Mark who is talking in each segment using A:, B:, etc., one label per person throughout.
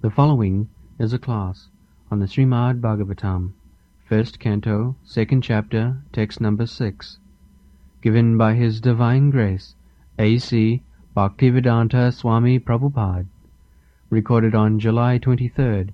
A: The following is a class on the Srimad Bhagavatam, first canto, second chapter, text number six, given by His Divine Grace, A.C. Bhaktivedanta Swami Prabhupada, recorded on July 23rd,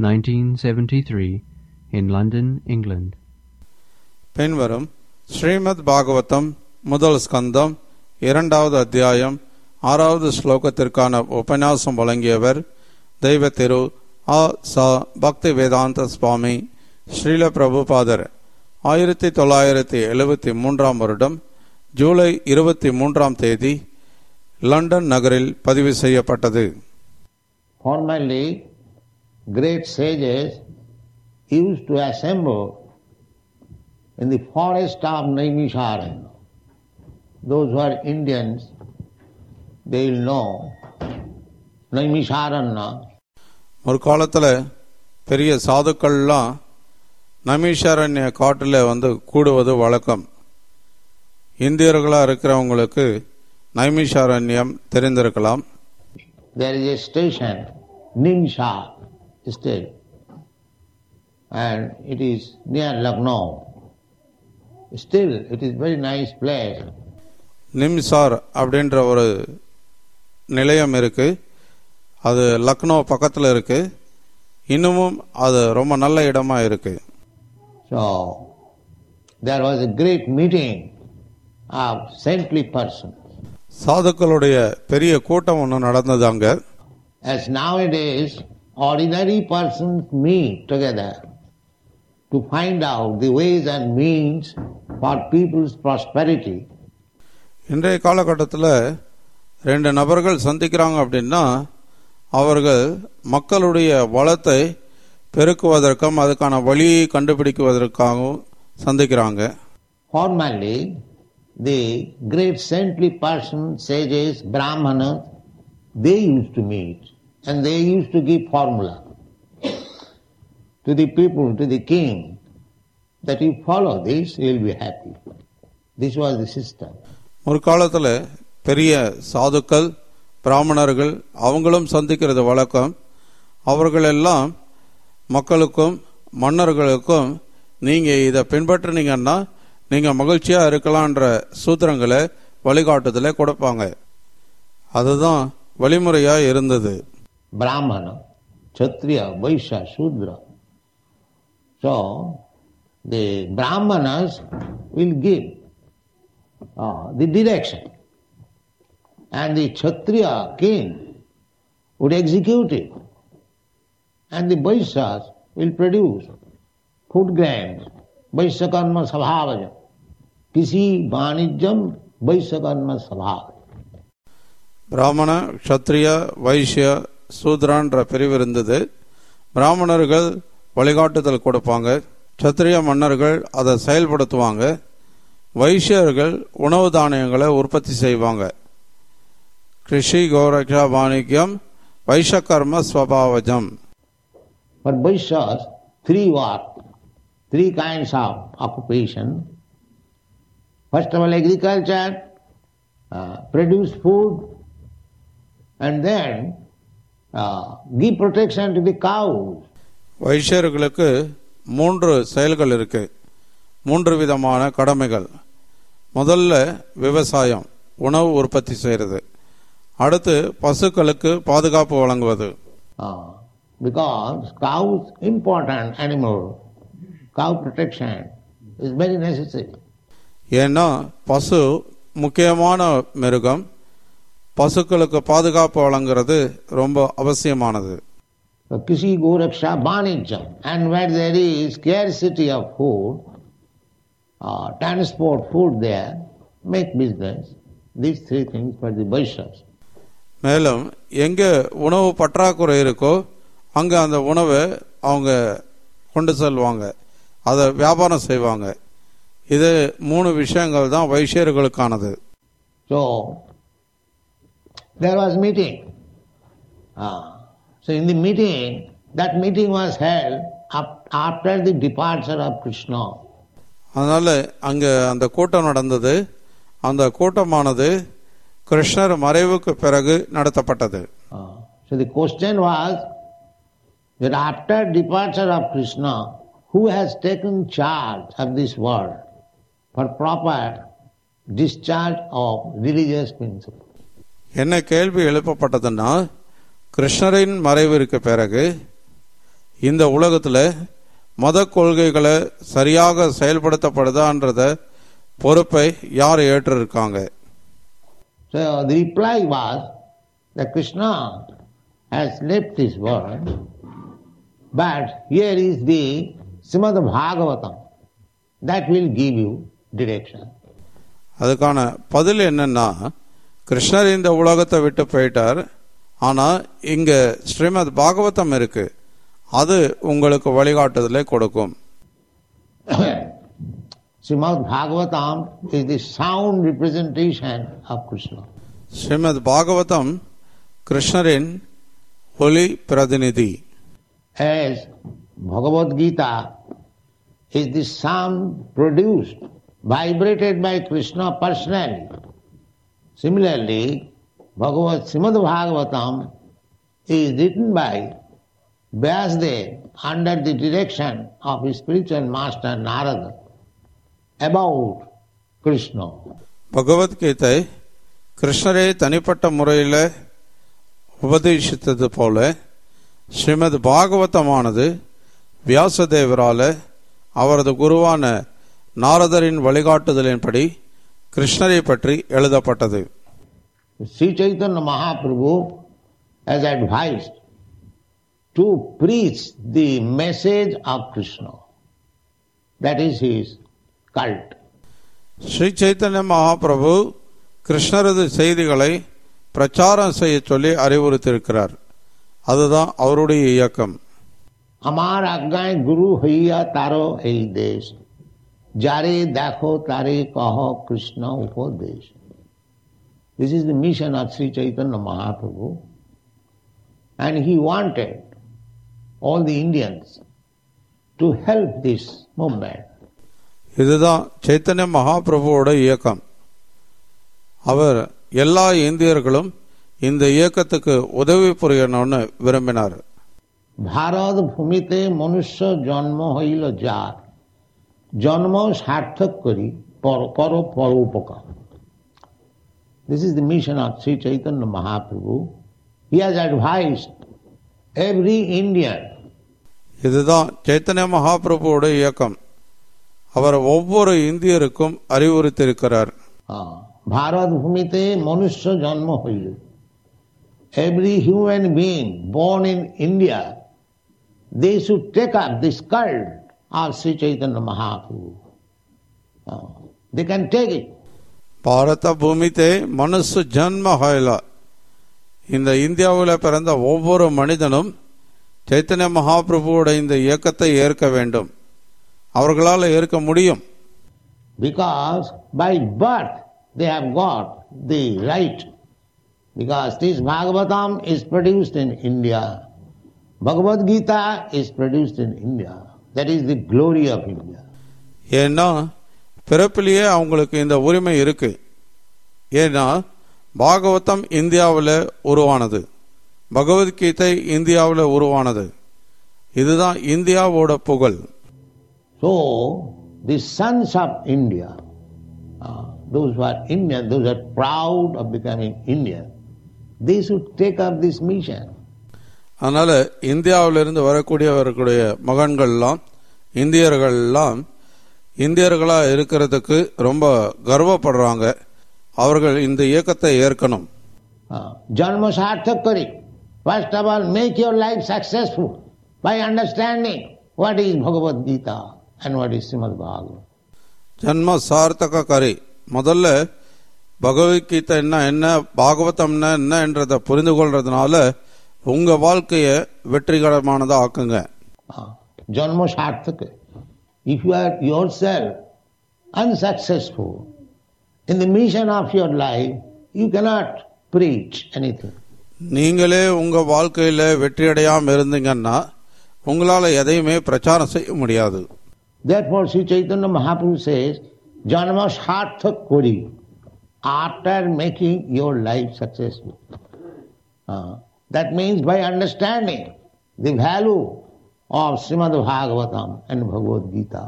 A: 1973, in London, England.
B: பின்வரும் ஸ்ரீமத் பாகவதம் முதல் ஸ்கந்தம் இரண்டாவது அத்தியாயம் ஆறாவது ஸ்லோகத்திற்கான உபன்யாசம் வழங்கியவர் தெய்வ திரு ஆ ச பக்தி வேதாந்த சுவாமி ஸ்ரீல பிரபுபாதர் ஆயிரத்தி தொள்ளாயிரத்தி எழுபத்தி மூன்றாம் வருடம் ஜூலை இருபத்தி மூன்றாம் தேதி லண்டன் நகரில் பதிவு செய்யப்பட்டது
C: Formerly, great sages used to assemble in the forest of Naimisharanya. Those who are Indians, they will know Naimisharanya
B: முற்காலத்தில் பெரிய சாதுக்கள்லாம் நமீஷாரண்ய காட்டில் வந்து கூடுவது வழக்கம் இந்தியர்களாக இருக்கிறவங்களுக்கு நைமிஷாரண்யம் தெரிந்திருக்கலாம்
C: There is a station, Nimsha state, and it is near Lucknow. Still, it is very nice place.
B: நிம்சார் அப்படின்ற ஒரு நிலையம் இருக்கு அது லக்னோ பக்கத்தில் இருக்கு இன்னமும் அது ரொம்ப நல்ல இடமா இருக்கு
C: So, there was a great meeting of saintly persons.
B: சாதுக்களுடைய பெரிய கூட்டம் ஒன்று நடந்தது அங்க
C: As nowadays, ordinary persons meet together to find out the ways and means for people's prosperity.
B: இன்றைய காலகட்டத்தில் ரெண்டு நபர்கள் சந்திக்கிறாங்க அப்படின்னா அவர்கள் மக்களுடைய வளத்தை பெருக்குவதற்கும் அதுக்கான வழியை கண்டுபிடிக்குவதற்காகவும் சந்திக்கிறாங்க
C: Formerly, the great saintly persons, sages, brahmanas, they used to meet and they used to give formula to the people, to the king, that you follow this, you will be happy. This was the system.
B: முற்காலத்தில் பெரிய சாதுக்கள் பிராமணர்கள் அவங்களும் சந்திக்கிறது வழக்கம் அவர்கள் எல்லாம் மக்களுக்கும் மன்னர்களுக்கும் நீங்க இதை பின்பற்றினீங்கன்னா நீங்க மகிழ்ச்சியா இருக்கலான்ற சூத்திரங்களை வழிகாட்டுதலை கொடுப்பாங்க அதுதான் வழிமுறையா இருந்தது
C: Brahmana, Kshatriya, Vaishya, Shudra. So, the Brahmanas will give uh, the direction. And the Kshatriya king would execute it. And the Vaishyas will produce food grains, Vaishyakarma Sabhavaja. किसी वाणिज्यम वैश्यकर्म स्वभाव
B: பிராமண க்ஷத்ரிய வைஷ்ய சூத்ரான்ற பிரிவு இருந்தது பிராமணர்கள் வழிகாட்டுதல் கொடுப்பாங்க க்ஷத்ரிய மன்னர்கள் அதை செயல்படுத்துவாங்க வைஷ்யர்கள் உணவு தானியங்களை உற்பத்தி செய்வாங்க Krishi கோரக்ஷா வாணிக்யம் வைஷகர்ம ஸ்வபாவஜம்
C: For Vaishyas, three work, three kinds of occupation. First of all, agriculture, uh, produce food, and then uh, give protection to the cows.
B: வைஷ்யர்களுக்கு மூன்று செயல்கள் இருக்கு மூன்று விதமான கடமைகள் முதல்ல விவசாயம் உணவு உற்பத்தி செய்கிறது அடுத்து பசுக்களுக்கு பாதுகாப்பு வழங்குவது
C: Uh, because cows important animal, cow protection is very necessary.
B: ஏன்னா பசு முக்கியமான மிருகம் பசுக்களுக்கு பாதுகாப்பு வழங்குறது ரொம்ப அவசியமானது
C: So, Kisi Goraksha Banijam, and where there is scarcity of food, uh, transport food there, make business. These three things for the Vaishyas.
B: மேலும் எங்க உணவு பற்றாக்குறை இருக்கோ அங்க அந்த உணவை அவங்க கொண்டு செல்வாங்க அதை வியாபாரம் செய்வாங்க இது மூணு விஷயங்கள் தான் வைஷ்யர்களுக்கானது
C: So, there was meeting. Ah, so in the meeting, that meeting was held up, after the departure of Krishna.
B: அதனால அங்க அந்த கூட்டம் நடந்தது அந்த கூட்டமானது கிருஷ்ணர் மறைவுக்கு பிறகு நடத்தப்பட்டது
C: Ah, so the question was, that after departure of Krishna, who has taken charge of this world for proper discharge of religious principles?
B: என்ன கேள்வி எழுப்பப்பட்டதுன்னா கிருஷ்ணரின் மறைவிற்கு பிறகு இந்த உலகத்தில் மத கொள்கைகளை சரியாக செயல்படுத்தப்படுதான்றத பொறுப்பை யார் ஏற்றிருக்காங்க
C: So the reply was that Krishna has left this world, but here is the Srimad Bhagavatam that will give you direction.
B: அதுக்கான பதில் என்னன்னா கிருஷ்ணர் இந்த உலகத்தை விட்டு போயிட்டார் ஆனா இங்க ஸ்ரீமத் பாகவதம் இருக்கு அது உங்களுக்கு வழிகாட்டுதலை கொடுக்கும்
C: Srimad Bhagavatam is the sound representation of Krishna.
B: Srimad Bhagavatam கிருஷ்ணரின் ஒலி பிரதிநிதி
C: As Bhagavad Gita is the sound produced, vibrated by Krishna personally. Similarly, Bhagavad Srimad Bhagavatam is written by Vyasdev under the direction of his spiritual master Narada about Krishna.
B: Bhagavad Gita கிருஷ்ணரே தனிப்பட்ட முறையில் உபதேசித்தது போல ஸ்ரீமத் பாகவதமானது வியாசதேவரால அவரது குருவான நாரதரின் வழிகாட்டுதலின்படி கிருஷ்ணரை பற்றி எழுதப்பட்டது
C: Sri Chaitanya Mahaprabhu has advised to preach the message of Krishna. That is his cult.
B: Sri Chaitanya Mahaprabhu கிருஷ்ணரது செய்திகளை பிரச்சாரம் செய்ய சொல்லி அறிவுறுத்தியிருக்கிறார் அதுதான் அவருடைய இயக்கம்
C: আমার আজ্ঞায় গুরু হইয়া তারো এই দেশ যারে দেখো তারে কহ কৃষ্ণ উপদেশ this is the mission of Shri Chaitanya Mahaprabhu and he wanted all the Indians to help this movement.
B: இதுதான் சைத்தன்ய மகாபிரபுவோட இயக்கம் அவர் எல்லா இந்தியர்களும் இந்த இயக்கத்துக்கு உதவி புரியணும்னு விரும்பினார்
C: ভারত ভূমিতে মনুষ্য জন্ম হইল যার জন্ম সার্থক করি পর কর পরোপকার this is the mission of Shri Chaitanya Mahaprabhu he has advised every Indian
B: இதுதான் சைத்தன்ய மகாபிரபுவோட இயக்கம் அவர் ஒவ்வொரு இந்தியருக்கும் அறிவுறுத்தியிருக்கிறார்
C: ভারত ভূমিতে মনুষ্য জন্ম হইল every human being born in India, they should take up this cult of Sri Chaitanya Mahaprabhu. Uh, they can take it.
B: பாரத பூமித்தே மனுசு ஜன்ம ஹயலா இந்த இந்தியாவில் பிறந்த ஒவ்வொரு மனிதனும் சைத்தன்ய மகாபிரபுவோட இந்த இயக்கத்தை ஏற்க வேண்டும் அவர்களால் ஏற்க முடியும்
C: because by birth they have got the right. Because this Bhagavatam is produced in India, Bhagavad Gita is produced in India. That is the glory of India.
B: ஏன்னா பிறப்பிலேயே அவங்களுக்கு இந்த உரிமை இருக்கு ஏன்னா பாகவதம் இந்தியாவில் உருவானது பகவத்கீதை இந்தியாவில் உருவானது இதுதான் இந்தியாவோட புகழ்
C: So, the sons of India, uh, those who are Indian, those who are proud of becoming Indian, they should take up this mission.
B: அதனால இந்தியாவிலிருந்து வரக்கூடியவர்களுடைய மகன்கள்லாம் இந்தியர்கள்லாம் இந்தியர்களா இருக்கிறதுக்கு ரொம்ப கர்வப்படுறாங்க அவர்கள் இந்த இயக்கத்தை ஏற்கணும்
C: Uh, Janma sarthak kari. First of all, make your life successful by understanding what is Bhagavad Gita and what is Srimad Bhagavatam.
B: ஜன்ம சார்த்தக கரி முதல்ல பகவத்கீதை என்ன என்ன பாகவதம்னா என்ன என்றதை புரிந்து கொள்றதுனால உங்க வாழ்க்கையை வெற்றிகரமானதா ஆக்குங்க
C: Uh, Janma sarthak. If you are yourself unsuccessful in the mission of your life, you cannot preach anything.
B: நீங்களே உங்க வாழ்க்கையில வெற்றியடையாம இருந்தீங்கன்னா உங்களால எதையுமே பிரச்சாரம் செய்ய முடியாது
C: Therefore, Sri Chaitanya Mahaprabhu says, Janma sarthak kori after making your life successful. Uh, that means by understanding the value of Srimad Bhagavatam and Bhagavad Gita,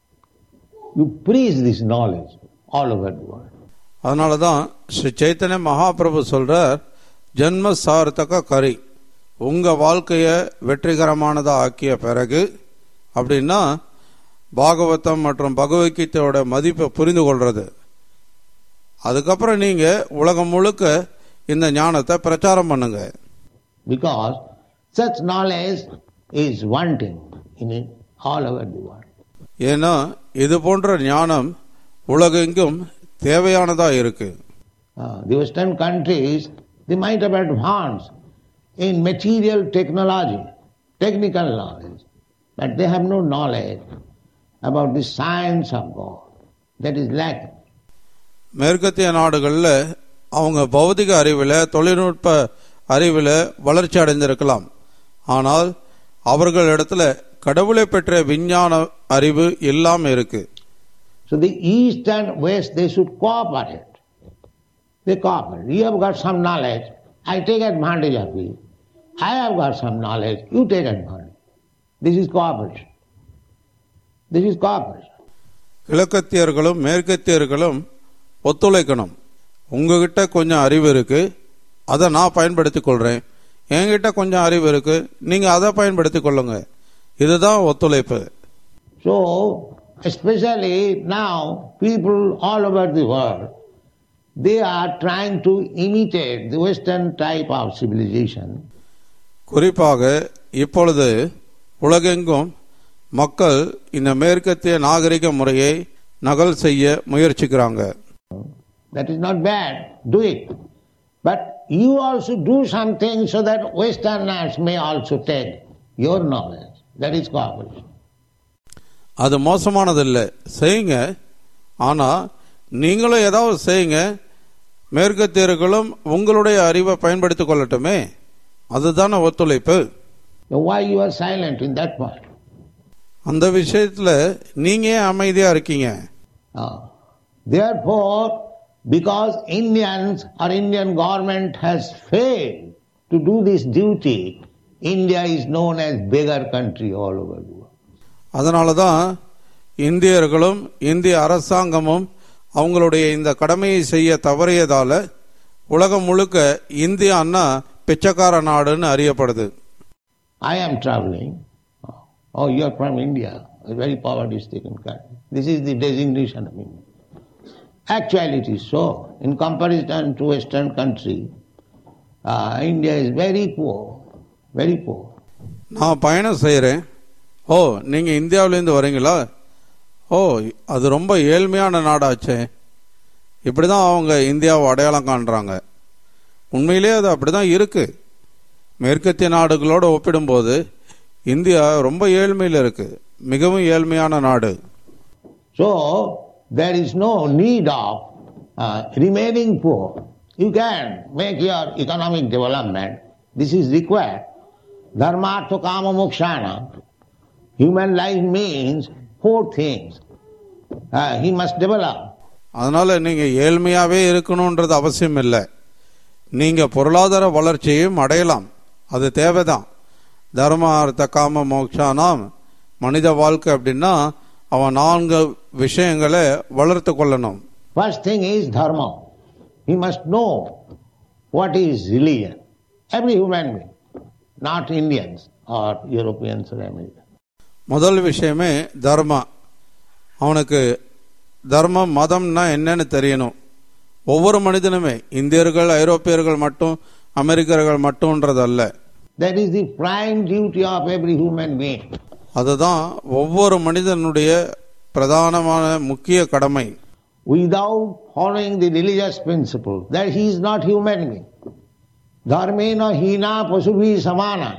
C: you preach this knowledge all over the world.
B: அதனால தான் ஸ்ரீ சைத்தன்ய மகாபிரபு சொல்றார் ஜென்ம சார்த்தக கரி உங்க வாழ்க்கைய வெற்றிகரமானதா ஆக்கிய பிறகு அப்படின்னா பாகவதம் மற்றும் பகவத்கீதையோட மதிப்பை புரிந்து கொள்றது அதுக்கப்புறம் நீங்க உலகம் முழுக்க இந்த ஞானத்தை பிரச்சாரம் பண்ணுங்க
C: Because such knowledge is wanting in it all over the world.
B: ஏன்னா இது போன்ற ஞானம் உலகெங்கும் தேவையானதா இருக்கு
C: Uh, the Western countries, they might have advanced in material technology, technical knowledge, but they have no knowledge about the science of God. That is lacking.
B: மேற்கத்திய நாடுகளில் அவங்க பௌதிக அறிவில் தொழில்நுட்ப அறிவில் வளர்ச்சி அடைந்திருக்கலாம் ஆனால் அவர்களிடத்துல கடவுளை பெற்ற விஞ்ஞான அறிவு இல்லாம இருக்கு
C: So the East and West, they should cooperate. They cooperate. You have got some knowledge, I take advantage of you. I have got some knowledge, you take advantage. This is cooperation. This is cooperation.
B: கிழக்கத்தியர்களும் மேற்கத்தியர்களும் ஒத்துழைக்கணும் உங்ககிட்ட கொஞ்சம் அறிவு இருக்கு அதை நான் பயன்படுத்தி கொள்றேன் என்கிட்ட கொஞ்சம் அறிவு இருக்கு நீங்க அதை பயன்படுத்தி கொள்ளுங்க இதுதான் ஒத்துழைப்பு
C: So, especially now, people all over the world, they are trying to imitate the Western type of civilization.
B: குறிப்பாக இப்பொழுது உலகெங்கும் மக்கள் இந்த மேற்கத்திய நாகரிக முறையை நகல் செய்ய முயற்சிக்கிறாங்க
C: That is not bad. Do it. But you also do something so that Westerners may also take your knowledge. That is cooperation.
B: அது மோசமானதில்லை செய்யுங்க ஆனா நீங்களும் ஏதாவது செய்யுங்க மேற்கத்தியர்களும் உங்களுடைய அறிவை பயன்படுத்திக் கொள்ளட்டுமே அதுதானே ஒத்துழைப்பு
C: Now why you are silent in that point?
B: அந்த விஷயத்துல நீங்க ஏன் அமைதியா இருக்கீங்க
C: Ah. Therefore, because Indians or Indian government has failed to do this duty, India is known as beggar country all over the world.
B: அதனால தான் இந்தியர்களும் இந்திய அரசாங்கமும் அவங்களுடைய இந்த கடமையை செய்ய தவறியதால உலகம் முழுக்க இந்தியா அண்ணா பிச்சைக்கார நாடுன்னு அறியப்படுது
C: I am traveling. Oh, you are from India, a very poverty stricken country. This is the designation of India. Actually, it is so. In comparison to Western country, uh, India is very poor, very poor.
B: நான் பயணம் செய்கிறேன் ஓ நீங்கள் இந்தியாவிலேருந்து வரீங்களா ஓ அது ரொம்ப ஏழ்மையான நாடாச்சே இப்படி தான் அவங்க இந்தியாவை அடையாளம் காண்றாங்க உண்மையிலே அது அப்படி தான் இருக்கு மேற்கத்திய நாடுகளோடு ஒப்பிடும்போது இந்தியா ரொம்ப ஏழ்மையில் இருக்கு மிகவும் ஏழ்மையான நாடு
C: So, there is no need of uh, remaining poor. You can make your economic development. This is required. Dharmartha kama mokshana. Human life means four things. Uh, he must develop.
B: அதனால நீங்க ஏழ்மையாவே இருக்கணும்ன்றது அவசியம் இல்லை நீங்க பொருளாதார வளர்ச்சியையும் அடையலாம் அது தேவைதான் தர்ம அர்த்த காம மோக்ஷானாம் மனித வாழ்க்கை அப்படின்னா அவன் நான்கு விஷயங்களை வளர்த்து கொள்ளணும்
C: First thing is dharma. He must know what is religion. Every human being, not Indians or Europeans or Americans.
B: முதல் விஷயமே தர்மா அவனுக்கு தர்மம் மதம்னா என்னன்னு தெரியணும் ஒவ்வொரு மனிதனுமே இந்தியர்கள் ஐரோப்பியர்கள் மட்டும் அமெரிக்கர்கள் மட்டும்ன்றதல்ல
C: That is the prime duty of every human being.
B: அதுதான் ஒவ்வொரு மனிதனுடைய பிரதானமான முக்கிய கடமை
C: Without following the religious principle, that he is not human being. Dharmena hina pasubhi samana.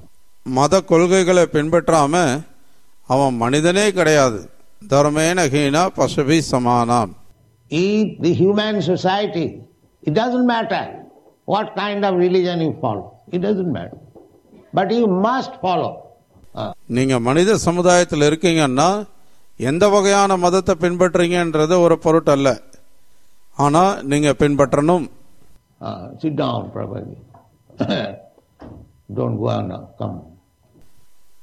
B: மத கொள்கைகளை பின்பற்றாம அவன் மனிதனே கிடையாது தர்மேன Heena பசுபி சமானாம்
C: If the human society, it doesn't matter what kind of religion you follow, it doesn't matter. But you must follow. Uh,
B: நீங்க மனித சமுதாயத்தில் இருக்கீங்கன்னா எந்த வகையான மதத்தை பின்பற்றீங்கன்றது ஒரு பொருட்டல்ல ஆனா நீங்க பின்பற்றணும்
C: uh, sit down properly. Don't go on now, come.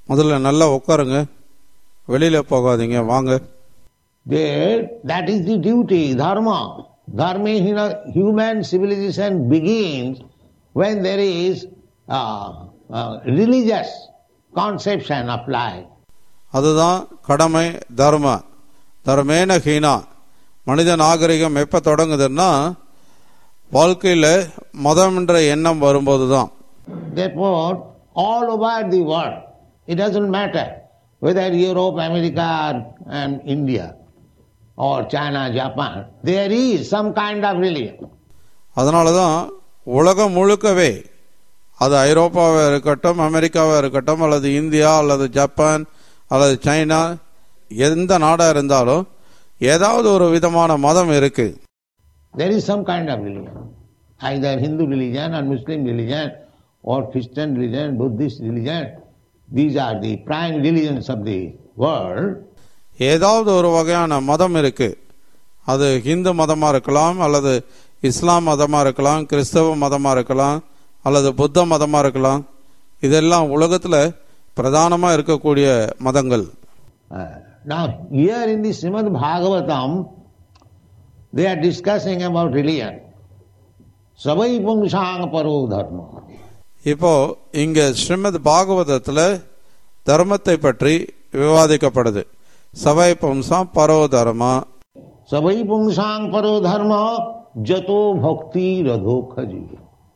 B: முதல்ல நல்லா உட்காருங்க வெளியில போகாதீங்க வாங்க
C: There, that is the duty, dharma. Dharma, you know, human civilization begins when there is uh, uh, religious conception of life.
B: அதுதான் கடமை தர்ம தர்மேன ஹீனா மனித நாகரிகம் எப்ப தொடங்குதுன்னா வாழ்க்கையில மதம் என்ற எண்ணம் வரும்போது தான்
C: Therefore, all over the world, it doesn't matter whether Europe, America, and India, or China, Japan, there is some kind of religion.
B: அதனால தான் உலகம் முழுக்கவே அது ஐரோப்பாவாக இருக்கட்டும் அமெரிக்காவாக இருக்கட்டும் அல்லது இந்தியா அல்லது ஜப்பான் அல்லது சைனா எந்த நாடாக இருந்தாலும் ஏதாவது ஒரு விதமான மதம் இருக்கு
C: There is some kind of religion, either Hindu religion or Muslim religion or Christian religion, Buddhist religion. These are the prime religions of the world.
B: ஏதாவது ஒரு வகையான மதம் இருக்கு அது ஹிந்து மதமா இருக்கலாம் அல்லது இஸ்லாம் மதமா இருக்கலாம் கிறிஸ்தவ மதமா இருக்கலாம் அல்லது புத்த மதமா இருக்கலாம் இதெல்லாம் உலகத்துல பிரதானமா இருக்கக்கூடிய மதங்கள்
C: Uh, now, here in the Srimad Bhagavatam, they are discussing about religion. Savai pungsang paro dharma.
B: இப்போ இங்க ஸ்ரீமத் பாகவதத்துல தர்மத்தை பற்றி விவாதிக்கப்படுது சபை பம்சம் பரோ தர்மா
C: Savai pungsang paro dharma jato bhakti radhokha jiva.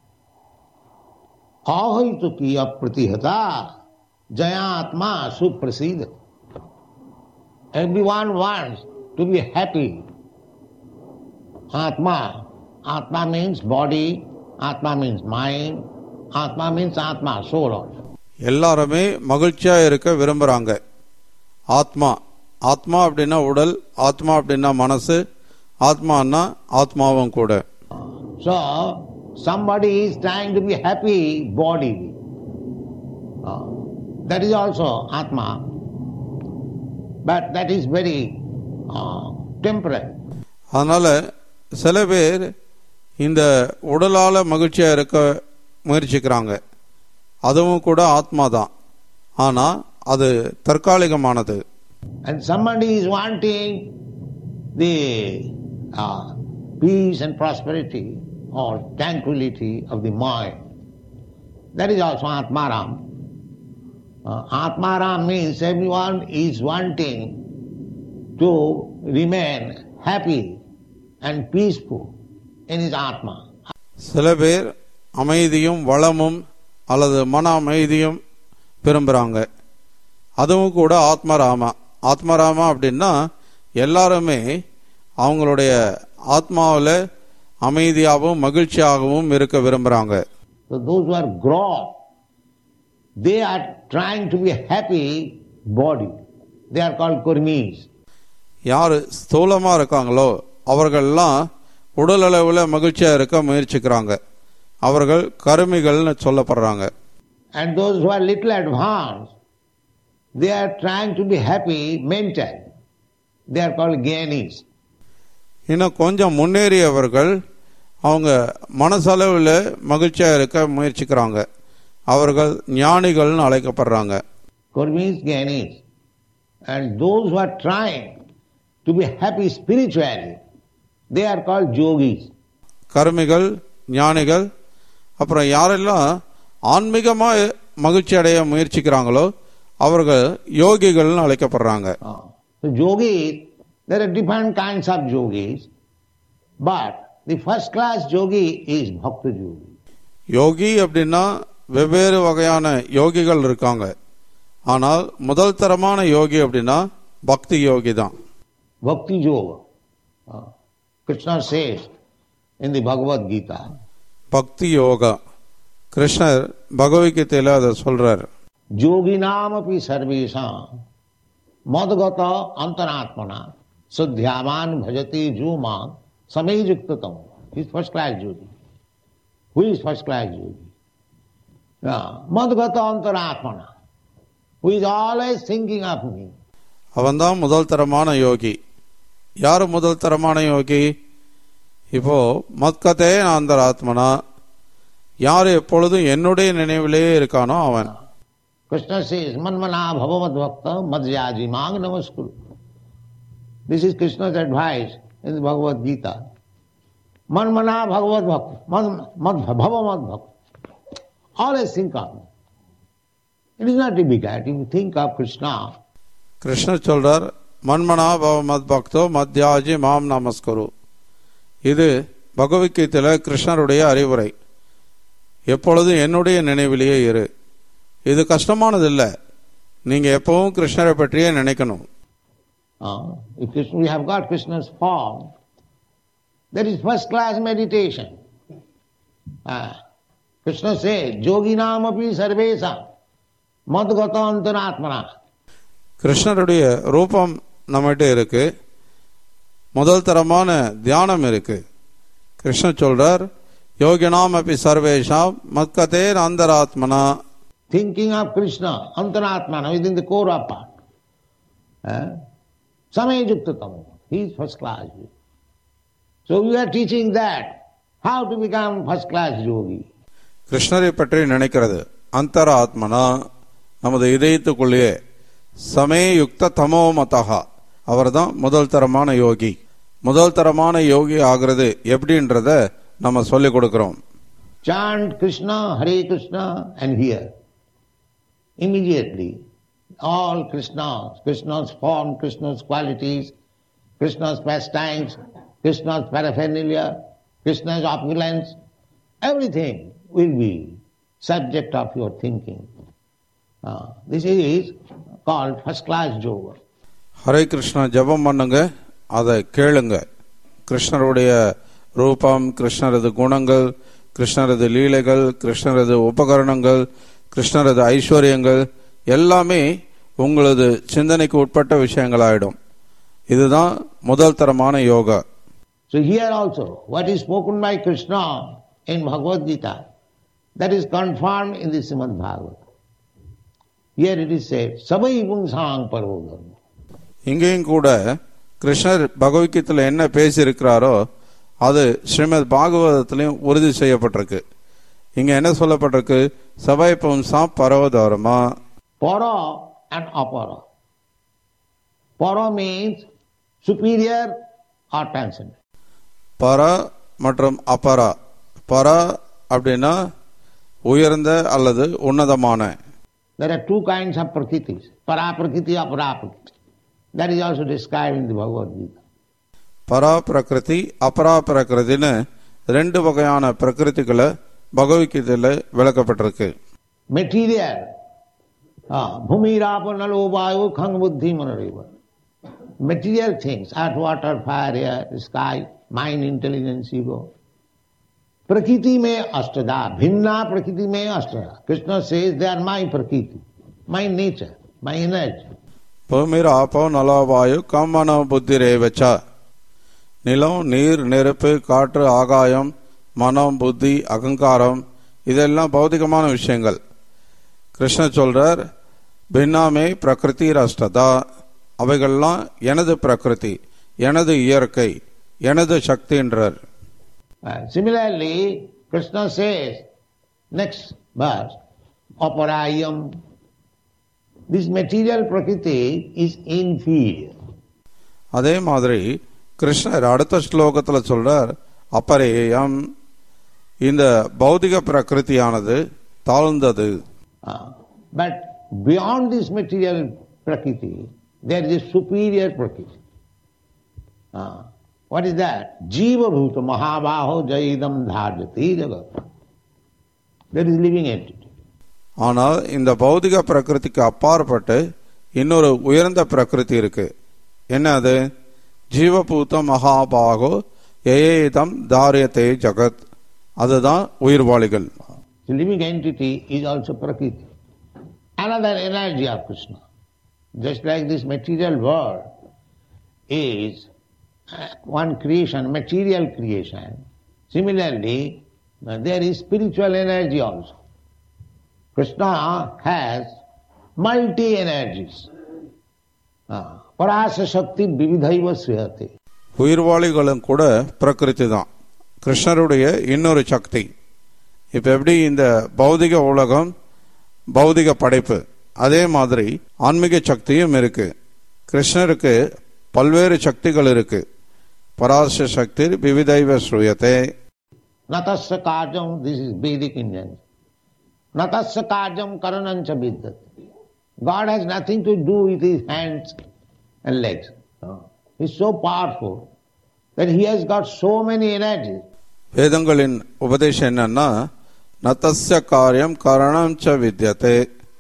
C: Ahaitu ki apratihata jayatma suprasida. Everyone wants to be happy. Atma. Atma means body, Atma means mind, Atma means Atma, soul also.
B: எல்லாருமே மகிழ்ச்சியா இருக்க விரும்புறாங்க ஆத்மா ஆத்மா அப்படின்னா உடல் ஆத்மா அப்படின்னா மனசு ஆத்மான்னா ஆத்மாவும் கூட
C: So, somebody is trying to be happy body. Uh, that is also Atma. But that is very uh, temporary.
B: அதனால சில பேர் இந்த உடலால மகிழ்ச்சியா இருக்க முயற்சிக்கிறாங்க அதுவும் கூட ஆத்மா தான் ஆனா அது தற்காலிகமானது
C: And somebody is wanting the uh, peace and prosperity or tranquility of the mind. That is also Atmaram. Uh, Atmaram means everyone is wanting to remain happy and peaceful in his Atma.
B: சில பேர் அமைதியும் வளமும் அல்லது மன அமைதியும் விரும்புகிறாங்க அதுவும் கூட ஆத்மராமா ஆத்மராமா அப்படின்னா எல்லாருமே அவங்களுடைய ஆத்மாவில் அமைதியாகவும் மகிழ்ச்சியாகவும் இருக்க விரும்புகிறாங்க
C: So those who are gross, they are trying to be happy body. They are called kurmis.
B: யார் ஸ்தூலமாக இருக்காங்களோ அவர்கள்லாம் உடல் அளவில் மகிழ்ச்சியாக இருக்க முயற்சிக்கிறாங்க அவர்கள் கருமிகள்னு சொல்லப்படுறாங்க
C: And those who are little advanced, they are trying to be happy mentally. They are called gyanis.
B: இன்னும் கொஞ்சம் முன்னேறியவர்கள் அவங்க மனசளவில் மகிழ்ச்சியாக இருக்க முயற்சிக்கிறாங்க அவர்கள் ஞானிகள்னு அழைக்கப்படுறாங்க
C: Kurmis, gyanis. And those who are trying to be happy spiritually, they are called yogis.
B: கருமிகள் ஞானிகள் அப்புறம் யாரெல்லாம் ஆன்மீகமாக மகிழ்ச்சி அடைய முயற்சிக்கிறாங்களோ அவர்கள் யோகிகள்னு அழைக்கப்படுறாங்க
C: Ah. So yogis, there are different kinds of yogis, but the first class yogi is bhakta yogi.
B: யோகி அப்படின்னா வெவ்வேறு வகையான யோகிகள் இருக்காங்க ஆனால் முதல் தரமான யோகி அப்படின்னா பக்தி யோகி தான்
C: Bhakti yoga. Ah. Krishna says in the Bhagavad Gita,
B: பக்தி யோகா கிருஷ்ணர் பகவத்கீதையில அதை சொல்றார்
C: योगिनामपि सर्वेषां मदगत अंतरात्मना शुद्ध्यावान भजति जो मां समय युक्ततम is first class yogi who is first class yogi मदगत अंतरात्मना who is always thinking of me
B: அவன்தான் முதல் தரமான யோகி யார் முதல் தரமான யோகி இப்போ மத்கதே அந்தராத்மனா யார் எப்பொழுதும் என்னுடைய நினைவிலேயே இருக்கானோ அவன்
C: Krishna says, Manmana bhavavad bhakta madhyaji mang namaskuru. This is Krishna's advice in the Bhagavad Gita. Manmana bhagavad bhakta, mad, mad, bhavamad bhakta. Always think of me. It is not difficult. If you think of Krishna,
B: கிருஷ்ணர் சொல்றார் மன்மனா பவ மத் பக்தோ மத்யாஜி மாம் நமஸ்கரு இது பகவத்கீதையில கிருஷ்ணருடைய அறிவுரை எப்பொழுதும் என்னுடைய நினைவிலேயே இரு இது கஷ்டமானது இல்ல நீங்க எப்பவும் கிருஷ்ணரை பற்றியே நினைக்கணும்
C: uh, if Krishna, we have got Krishna's form, that is first class meditation. Uh, Krishna says, Yoginam api sarvesa madgata antaratmana.
B: கிருஷ்ணருடைய ரூபம் நம்மகிட்ட இருக்கு முதல் தரமான தியானம் இருக்கு கிருஷ்ணர் சொல்றார் யோகினாம் அப்படி சர்வேஷாம் மத்கதே அந்தராத்மனா
C: Thinking of Krishna, antaratmana, within the core of part. Uh, Samay Yuktatamo, he is first class. So we are teaching that, how to become first class yogi.
B: கிருஷ்ணரை பற்றி நினைக்கிறது அந்தர ஆத்மனா நமது இதயத்துக்குள்ளேயே சமயயுக்த தமோ மதகா அவர்தான் முதல் தரமான யோகி முதல் தரமான யோகி ஆகிறது எப்படின்றத நம்ம சொல்லிக் கொடுக்கிறோம்
C: chant Krishna, Hare Krishna, and hear. Immediately, all Krishna's, Krishna's form, Krishna's qualities, Krishna's pastimes, Krishna's paraphernalia, Krishna's opulence, everything will be subject of your thinking. Uh, this is called first class yoga.
B: Hare Krishna ஜெபம் பண்ணுங்க அதை கேளுங்க கிருஷ்ணருடைய ரூபம் கிருஷ்ணரது குணங்கள் கிருஷ்ணரது லீலைகள் கிருஷ்ணரது உபகரணங்கள் கிருஷ்ணரது ஐஸ்வர்யங்கள் எல்லாமே உங்களது சிந்தனைக்கு உட்பட்ட விஷயங்களாயிடும் இதுதான் முதல் தரமான yoga
C: So here also, what is spoken by Krishna in Bhagavad Gita, that is confirmed in the Srimad Bhagavad. Here it is said, Savai Pungsang Parvo Dharma.
B: இங்கேயும் கூட கிருஷ்ணர் பகவத்கீதையில் என்ன பேசியிருக்கிறாரோ அது ஸ்ரீமத் பாகவதத்திலையும் உறுதி செய்யப்பட்டிருக்கு இங்க என்ன சொல்லப்பட்டிருக்கு சபை பும்சா பரவதோரமா
C: Para and Apara. Para means superior or transcendent.
B: பர மற்றும் அபரா பர அப்படின்னா உயர்ந்த அல்லது உன்னதமான
C: There are two kinds of prakritis, para prakriti, apara prakriti. That is also described in the Bhagavad Gita.
B: பரா பிரகிருதி அபரா பிரகிருதின்னு ரெண்டு வகையான பிரகிருதிகளை பகவத்கீதையில விளக்கப்பட்டிருக்கு
C: Material, ah, bhumi rapa nalo vayu khang buddhi manareva. Material things, earth, water, fire, air, sky, mind, intelligence, ego. Prakriti में अष्टदा भिन्ना प्रकृति में अष्टदा Krishna says they are my prakriti, my nature, my energy.
B: பூமிர் ஆப்போ நலவாயு கம்மன புத்தி ரேவச்சா நிலம் நீர் நெருப்பு காற்று ஆகாயம் மனம் புத்தி அகங்காரம் இதெல்லாம் பௌதிகமான விஷயங்கள் கிருஷ்ணர் சொல்றார் பின்னாமே பிரகிருதி ராஷ்டதா அவைகள்லாம் எனது பிரகிருதி எனது இயற்கை எனது சக்தின்றார்
C: Uh, similarly, Krishna says, next verse, aparayam. This material prakriti is inferior.
B: அதே மாதிரி கிருஷ்ணர் அடுத்த ஸ்லோகத்துல சொல்றார் அப்பரேயம் இந்த பௌதிக பிரகிருதியானது தாழ்ந்தது
C: Uh, but beyond this material prakriti, there is a superior prakriti. Uh, what is that? Jiva bhuta mahabaho jaidam dharjati jagat. That is living entity.
B: ஆனால் இந்த பௌதிக பிரகிருதிக்கு அப்பாற்பட்டு இன்னொரு உயர்ந்த பிரகிருதி இருக்கு என்ன அது ஜீவபூத மகாபாகோ ஏதம் தாரியத்தே ஜகத் அதுதான் உயிர்வாளிகள்
C: The living entity is also Prakriti. Another energy of Krishna. Just like this material world is uh, one creation, material creation. Similarly, uh, there is spiritual energy also. Krishna has multi energies. Uh, Parasa Shakti Vividhaiva Sriyate.
B: உயிர்வாளிகளும் கூட பிரகிருதி தான் கிருஷ்ணருடைய இன்னொரு சக்தி இப்ப எப்படி இந்த பௌதிக உலகம் பௌதிக படைப்பு அதே மாதிரி ஆன்மீக சக்தியும் இருக்கு கிருஷ்ணருக்கு பல்வேறு சக்திகள் இருக்கு பராச சக்தி விவிதைவ ஸ்ரூயத்தை
C: Natasya karjam, this is Vedic Indian. Natasya karjam karanancha vidyat. God has nothing to do with his hands and legs. No. He's so powerful that he has got so many energies.
B: வேதங்களின் உபதேசம் என்னன்னா நத்தஸ்ய காரியம் கரணம் ச வித்யதே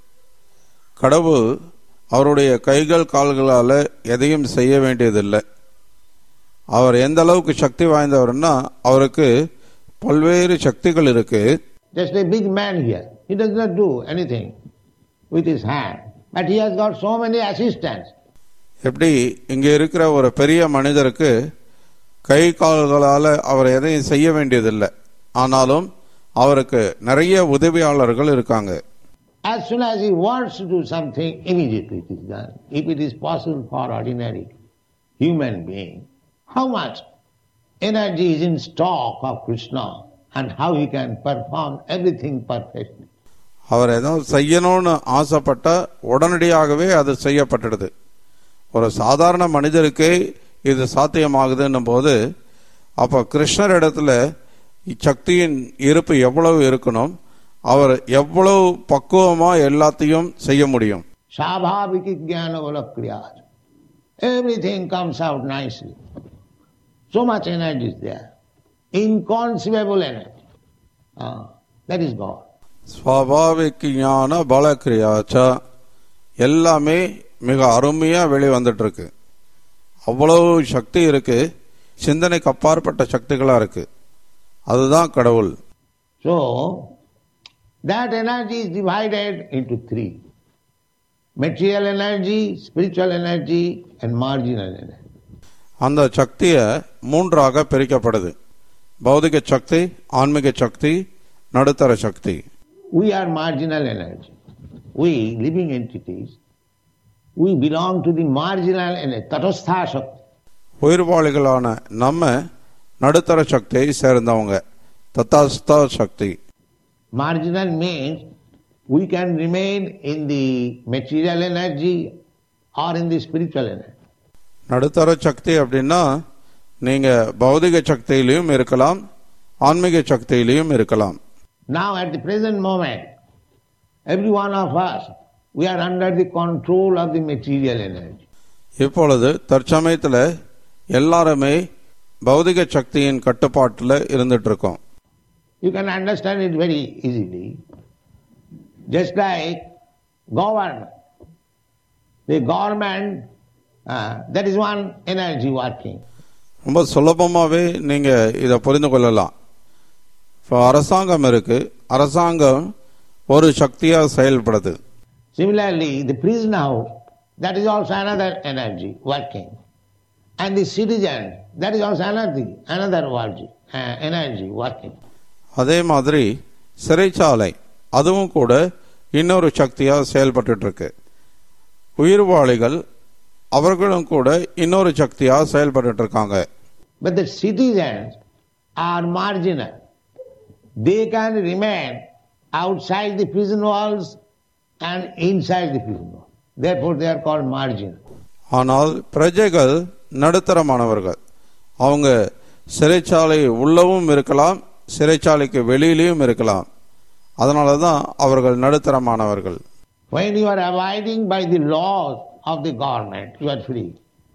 B: கடவுள் அவருடைய கைகள் கால்களால எதையும் செய்ய வேண்டியதில்லை அவர் எந்த அளவுக்கு சக்தி வாய்ந்தவர்னா அவருக்கு பல்வேறு சக்திகள் இருக்கு
C: Just a big man here. He does not do anything with his hand. But he has got so many assistants.
B: எப்படி இங்க இருக்கிற ஒரு பெரிய மனிதருக்கு கை கால்களால அவர் எதையும் செய்ய வேண்டியதில்லை ஆனாலும் அவருக்கு நிறைய உதவியாளர்கள் இருக்காங்க
C: As soon as he wants to do something, immediately it is done. If it is possible for ordinary human being, how much energy is in stock of Krishna and how he can perform everything perfectly.
B: அவர் ஏதாவது செய்யணும்னு ஆசைப்பட்டா உடனடியாகவே அது செய்யப்பட்டுடுது ஒரு சாதாரண மனிதருக்கே இது சாத்தியமாகுதுன்னும் போது அப்ப கிருஷ்ணர் இடத்துல சக்தியின் இருப்பு எவ்வளவு இருக்கணும் அவர் எவ்வளவு பக்குவமா எல்லாத்தையும் செய்ய முடியும்
C: Savhaviki jnana valakriyat. Everything comes out nicely. So much energy is there. Inconceivable energy. Ah, that is God.
B: ஸ்வாபாவிக் ஞான பலக்கிரியாச்சா எல்லாமே மிக அருமையா வெளிவந்துட்டு இருக்கு அவ்வளவு சக்தி இருக்கு சிந்தனைக்கு அப்பாற்பட்ட சக்திகளா இருக்கு அதுதான் கடவுள்
C: So, that energy is divided into three. Material energy, spiritual energy and marginal energy.
B: அந்த சக்திய மூன்றாக பிரிக்கப்படுது பௌதிக சக்தி ஆன்மீக சக்தி நடுத்தர சக்தி
C: We are marginal energy. We, living entities, we belong to the marginal energy, tatastha shakti.
B: உயிர்வாளிகளான நம்ம நடுத்தர சக்தியை சேர்ந்தவங்க தத்தாஸ்தா சக்தி
C: Marginal means we can remain in the material energy or in the spiritual energy.
B: நடுத்தர சக்தி அப்படின்னா நீங்க பௌதிக சக்தியிலையும் இருக்கலாம் ஆன்மீக சக்தியிலையும் இருக்கலாம்
C: Now at the present moment, every one of us, we are under the control of the material energy.
B: இப்பொழுது தற்சமயத்துல எல்லாருமே பௌதிக சக்தியின் கட்டுப்பாட்டுல இருந்துட்டு இருக்கோம்
C: You can understand it very easily. Just like government. The government, uh, that is one energy working.
B: ரொம்ப சுலபமாவே நீங்க இதை புரிந்து கொள்ளலாம் இப்போ அரசாங்கம் இருக்கு அரசாங்கம் ஒரு சக்தியா செயல்படுது
C: Similarly, the prison house, that is also another energy working. And the citizen, that is also another, another energy, uh, energy working.
B: அதே மாதிரி சிறைச்சாலை அதுவும் கூட இன்னொரு சக்தியா செயல்பட்டுட்டு இருக்கு உயிர்வாளிகள் அவர்களும் கூட இன்னொரு சக்தியா செயல்பட்டுட்டு இருக்காங்க
C: But the citizens are marginal. They can remain outside the prison walls and inside the prison walls. Therefore, they are called marginal.
B: ஆனால் பிரஜைகள் நடுத்தரமானவர்கள் அவங்க சிறைச்சாலை உள்ளவும் இருக்கலாம் சிறைச்சாலைக்கு வெளியிலையும் இருக்கலாம் அதனால தான் அவர்கள் நடுத்தரமானவர்கள்
C: When you are abiding by the laws of the government, you are free.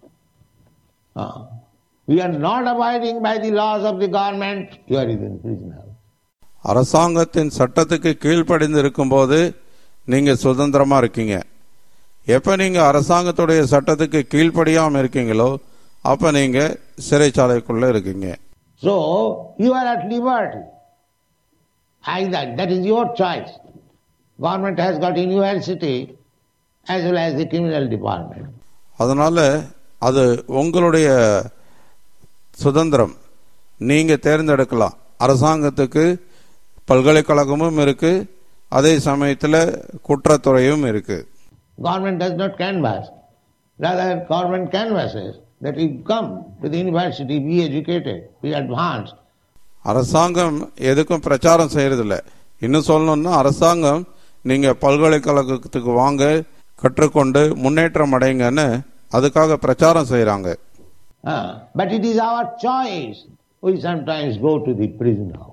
C: Ah. We are not abiding by the laws of the government, you are in prison house.
B: அரசாங்கத்தின் சட்டத்துக்கு கீழ்ப்படிந்து இருக்கும்போது நீங்க சுதந்திரமா இருக்கீங்க எப்ப நீங்க அரசாங்கத்துடைய சட்டத்துக்கு கீழ்ப்படியாம இருக்கீங்களோ அப்ப நீங்க சிறைச்சாலைக்குள்ள இருக்கீங்க
C: So, you are at liberty. Either, that is your choice. Government has got university as well as the criminal department.
B: அதனால அது உங்களுடைய சுதந்திரம் நீங்க தேர்ந்தெடுக்கலாம் அரசாங்கத்துக்கு பல்கலைக்கழகமும் இருக்கு அதே சமயத்துல குற்றத்துறையும் இருக்கு
C: Government does not canvass. Rather, government canvasses that you come to the university, be educated, be advanced.
B: அரசாங்கம் எதுக்கும் பிரச்சாரம் செய்யறதில்ல இன்னும் சொல்லணும்னா அரசாங்கம் நீங்க பல்கலைக்கழகத்துக்கு வாங்க கற்றுக்கொண்டு முன்னேற்றம் அடைங்கன்னு அதுக்காக பிரச்சாரம் செய்றாங்க
C: Ah, but it is our choice. We sometimes go to the prison house.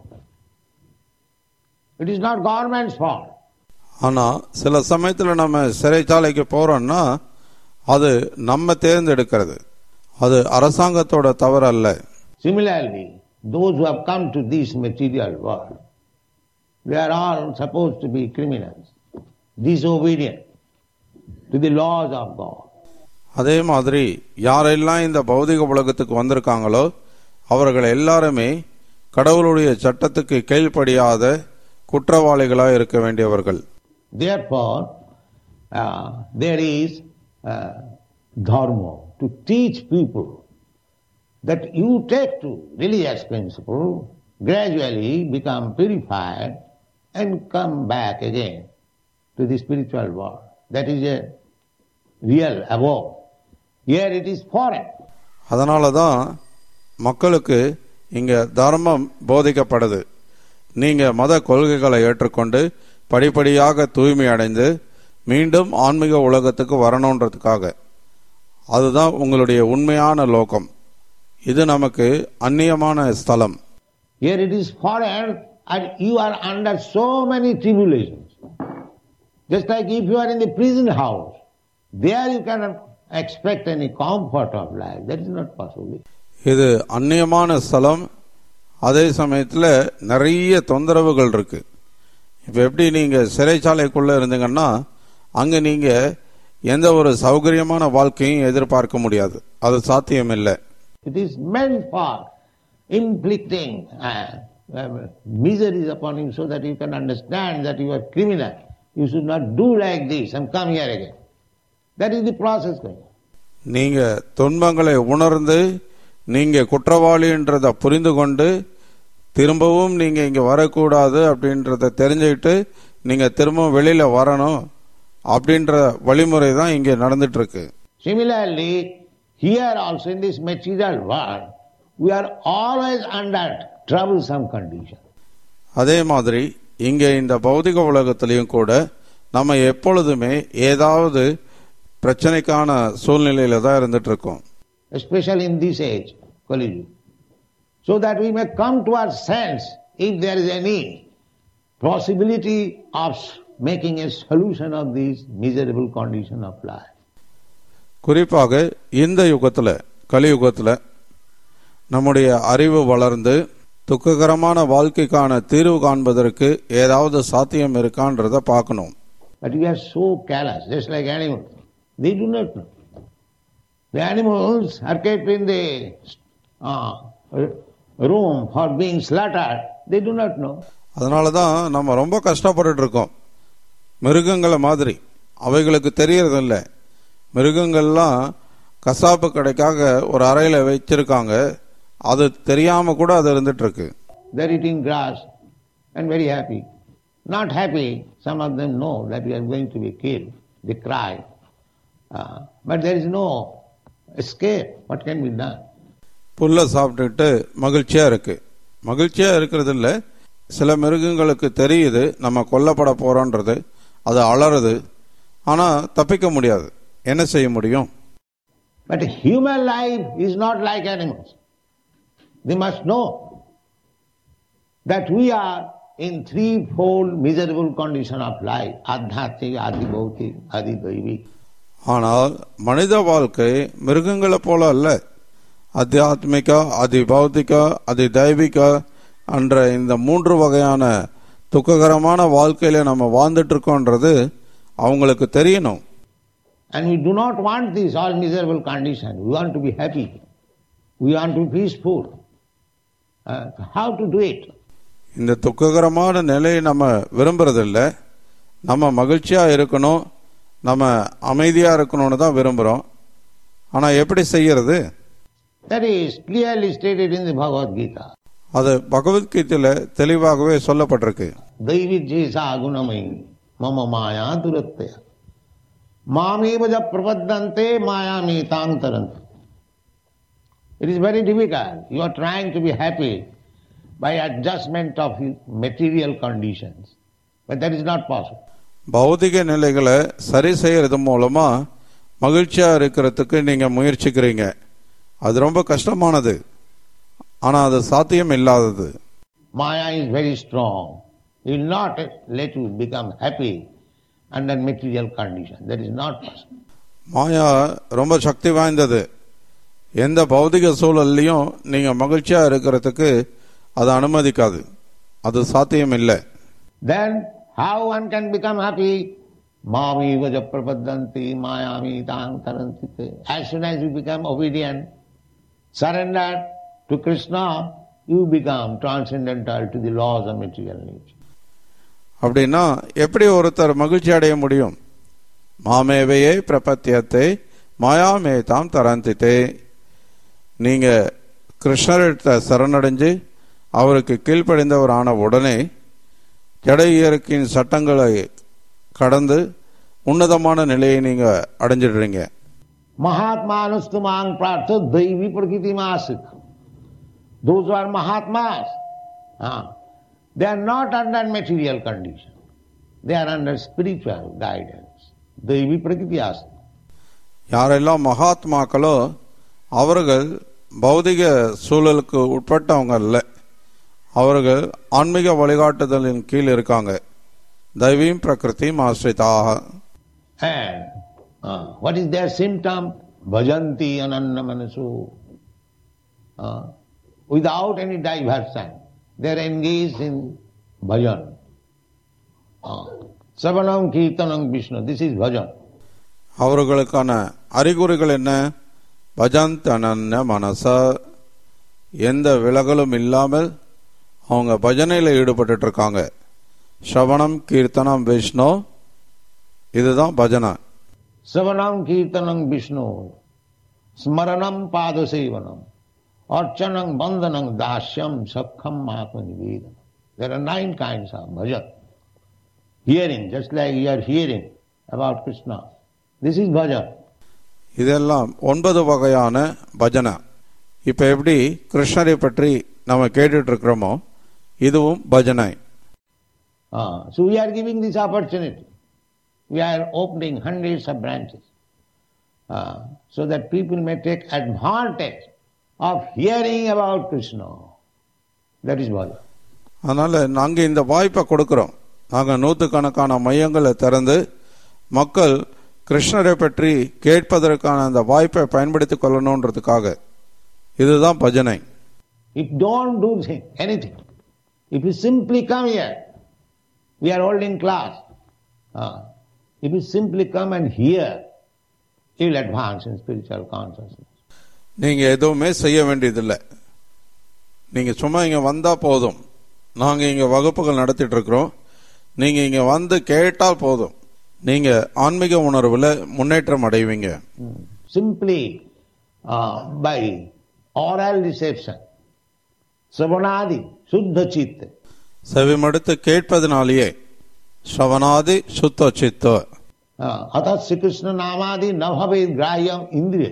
C: It is not government's fault.
B: ஆனா சில சமயத்துல நம்ம சிறைச்சாலைக்கு போறோம்னா அது நம்ம தேர்ந்தெடுக்கிறது அது அரசாங்கத்தோட தவறு அல்ல
C: Similarly, those who have come to this material world, they are all supposed to be criminals, disobedient to the laws of God.
B: அதே மாதிரி யாரெல்லாம் இந்த பௌதிக உலகத்துக்கு வந்திருக்காங்களோ அவர்கள் எல்லாருமே கடவுளுடைய சட்டத்துக்கு கீழ்ப்படியாத குற்றவாளிகளாக இருக்க வேண்டியவர்கள்
C: Therefore, uh, there is uh, dharma to teach people that you take to religious principle, gradually become purified and come back again to the spiritual world. That is a real above. Here it is foreign.
B: அதனால தான் மக்களுக்கு இங்க தர்மம் போதிக்கப்படுது நீங்க மத கொள்கைகளை ஏற்றுக்கொண்டு படிப்படியாக தூய்மை அடைந்து மீண்டும் ஆன்மீக உலகத்துக்கு வரணுன்றதுக்காக அதுதான் உங்களுடைய உண்மையான லோகம் இது நமக்கு அந்நியமான ஸ்தலம்
C: Here it is foreign and you are under so many tribulations. Just like if you are in the prison house, there you cannot expect any comfort of life. That is not possible.
B: இது அந்நியமான ஸ்தலம் அதே சமயத்தில் நிறைய தொந்தரவுகள் இருக்கு இப்போ எப்படி நீங்க சிறைச்சாலைக்குள்ள இருந்தீங்கன்னா அங்க நீங்க எந்த ஒரு சௌகரியமான வாழ்க்கையும் எதிர்பார்க்க முடியாது அது சாத்தியம் இல்லை
C: It is meant for inflicting uh, uh, miseries upon you so that you can understand that you are criminal. You should not do like this and come here again. That is the process going on.
B: நீங்க துன்பங்களை உணர்ந்து நீங்க குற்றவாளின்றத புரிந்து கொண்டு திரும்பவும் நீங்க இங்க வரக்கூடாது அப்படின்றத தெரிஞ்சுக்கிட்டு நீங்க திரும்பவும் வெளியில வரணும் அப்படின்ற வழிமுறை தான் இங்க நடந்துட்டு இருக்கு
C: Similarly, here also in this material world, we are always under troublesome condition.
B: அதே மாதிரி இங்க இந்த பௌதிக உலகத்திலையும் கூட நம்ம எப்பொழுதுமே ஏதாவது பிரச்சனைக்கான சூழ்நிலையில தான் இருந்துட்டு இருக்கோம்
C: especially in this age, Kali Yuga, so that we may come to our sense if there is any possibility of making a solution of this miserable condition of life.
B: குறிப்பாக இந்த யுகத்துல கலியுகத்துல நம்முடைய அறிவு வளர்ந்து துக்ககரமான வாழ்க்கைக்கான தீர்வு காண்பதற்கு ஏதாவது சாத்தியம் இருக்கான்றத பார்க்கணும்
C: But we are so careless, just like animals. They do not know. The animals are kept in the uh, room for being slaughtered. They do not know.
B: அதனால தான் நம்ம ரொம்ப கஷ்டப்பட்டுட்டு இருக்கோம் மிருகங்களை மாதிரி அவைகளுக்கு தெரியறதில்ல மிருகங்கள்லாம் கசாப்பு கடைக்காக ஒரு அறையில வச்சிருக்காங்க அது தெரியாம கூட அது இருந்துட்டு இருக்கு
C: They're eating grass and very happy. Not happy, some of them know that we are going to be killed. They cry. Uh, but there is no escape. What can be done?
B: புல்லை சாப்பிட்டுட்டு மகிழ்ச்சியா இருக்கு மகிழ்ச்சியா இருக்கிறது இல்ல சில மிருகங்களுக்கு தெரியுது நம்ம கொல்லப்பட போறோன்றது அது அலறுது ஆனா தப்பிக்க முடியாது என்ன செய்ய முடியும்
C: But human life is not like animals. They must know that we are in threefold miserable condition of life. Adhyatmik, adibhautik, adidaivik.
B: ஆனால் மனித வாழ்க்கை மிருகங்களை போல அல்ல அத்தியாத்மிகா அதி பௌத்திகா அதி தெய்வீகா என்ற இந்த மூன்று வகையான துக்ககரமான வாழ்க்கையில நம்ம வாழ்ந்துட்டு இருக்கோன்றது அவங்களுக்கு தெரியணும்
C: And we do not want this all miserable condition. We want to be happy. We want to be peaceful. Uh, how to do it?
B: இந்த துக்ககரமான நிலையை நம்ம விரும்புறதில்ல நம்ம மகிழ்ச்சியா இருக்கணும் நம்ம அமைதியா இருக்கணும்னு தான் விரும்புறோம் ஆனா எப்படி செய்யறது
C: That is clearly stated in the Bhagavad Gita.
B: அது பகவத்கீதையில தெளிவாகவே சொல்லப்பட்டிருக்கு
C: Daivit jesa gunamai mama maya duratya. Mamevaja prapaddante maya metang taranta. It is very difficult. You are trying to be happy by adjustment of material conditions. But that is not possible.
B: பௌதிக நிலைகளை சரி செய்யறது மூலமா மகிழ்ச்சியா இருக்கிறதுக்கு நீங்க முயற்சிக்கிறீங்க அது ரொம்ப கஷ்டமானது ஆனா அது சாத்தியம் இல்லாதது
C: Maya is very strong. It will not let you become happy under material condition. That is not possible.
B: மாயா ரொம்ப சக்தி வாய்ந்தது எந்த பௌதிக சூழல்லையும் நீங்க மகிழ்ச்சியா இருக்கிறதுக்கு அது அனுமதிக்காது அது சாத்தியம் இல்லை
C: Then how one can become happy? Mami vaja prapadanti mayami tang tarantite. As soon as you become obedient, surrendered to Krishna, you become transcendental to the laws of material nature.
B: அப்படின்னா எப்படி ஒருத்தர் மகிழ்ச்சி அடைய முடியும் மாமேவையே பிரபத்தியத்தை மாயாமே தாம் தரந்தித்தே நீங்க கிருஷ்ணர்கிட்ட சரணடைஞ்சு அவருக்கு கீழ்ப்படிந்தவர் ஆன உடனே ஜட இயற்கையின் சட்டங்களை கடந்து உன்னதமான நிலையை நீங்க அடைஞ்சிடுறீங்க
C: Mahatmanustu mang prartha daivi prakriti masik. Those who are Mahatmas, ah, they are not under material condition. They are under spiritual guidance. Daivi prakriti asik.
B: யாரெல்லாம் மகாத்மாக்களோ அவர்கள் பௌதிக சூழலுக்கு உட்பட்டவங்க அல்ல அவர்கள் ஆன்மீக வழிகாட்டுதலின் கீழ் இருக்காங்க தெய்வீம் பிரகிருதியும் ஆசிரிதாக
C: And uh, what is their symptom? Bhajanti ananda manasu. Uh, without any diversion, they are engaged in bhajan. Uh, Savanam kirtanam Vishnu. This is bhajan.
B: அவர்களுக்கான அறிகுறிகள் என்ன பஜந்த் அனன்ன மனச எந்த விலகலும் இல்லாமல் அவங்க பஜனையில் ஈடுபட்டு இருக்காங்க ஸ்ரவணம் கீர்த்தனம் விஷ்ணு இதுதான் பஜனை
C: Savanam kirtanam Vishnu. Smaranam padasevanam. Archanam bandhanam dasyam sakham mahapanivedam. There are nine kinds of bhajan. Hearing, just like you are hearing about Krishna. This is bhajan.
B: இதெல்லாம் ஒன்பது வகையான பஜனை இப்ப எப்படி கிருஷ்ணரை பற்றி நம்ம கேட்டுட்டு இருக்கிறோமோ இதுவும் பஜனை
C: Ah, so we are giving this opportunity. We are opening hundreds of branches ah, so that people may take advantage of hearing about Krishna. That is bhajan.
B: அதனால நாங்க இந்த வாய்ப்பை கொடுக்கிறோம் நாங்க நூற்றுக்கணக்கான மையங்களை திறந்து மக்கள் கிருஷ்ணரை பற்றி கேட்பதற்கான அந்த வாய்ப்பை பயன்படுத்திக் கொள்ளணுன்றதுக்காக இதுதான் பஜனை
C: If don't do thi- anything, if you simply come here, we are holding class. Ah, if you simply come and hear, you will advance in spiritual consciousness.
B: நீங்க எதுவுமே செய்ய வேண்டியதில்லை நீங்க சும்மா இங்க வந்தா போதும் நாங்க இங்க வகுப்புகள் நடத்திட்டு இருக்கிறோம் நீங்க இங்க வந்து கேட்டால் போதும் நீங்க ஆன்மீக உணர்வுல முன்னேற்றம் அடைவீங்க
C: Simply uh, by oral reception, savanadi, suddha chitta,
B: செவிமடுத்து கேட்பதனாலேயே ஸ்ரவணாதி சுத்த சித்த
C: uh, atat Sri Krishna namadi navabhed grahyam indriya.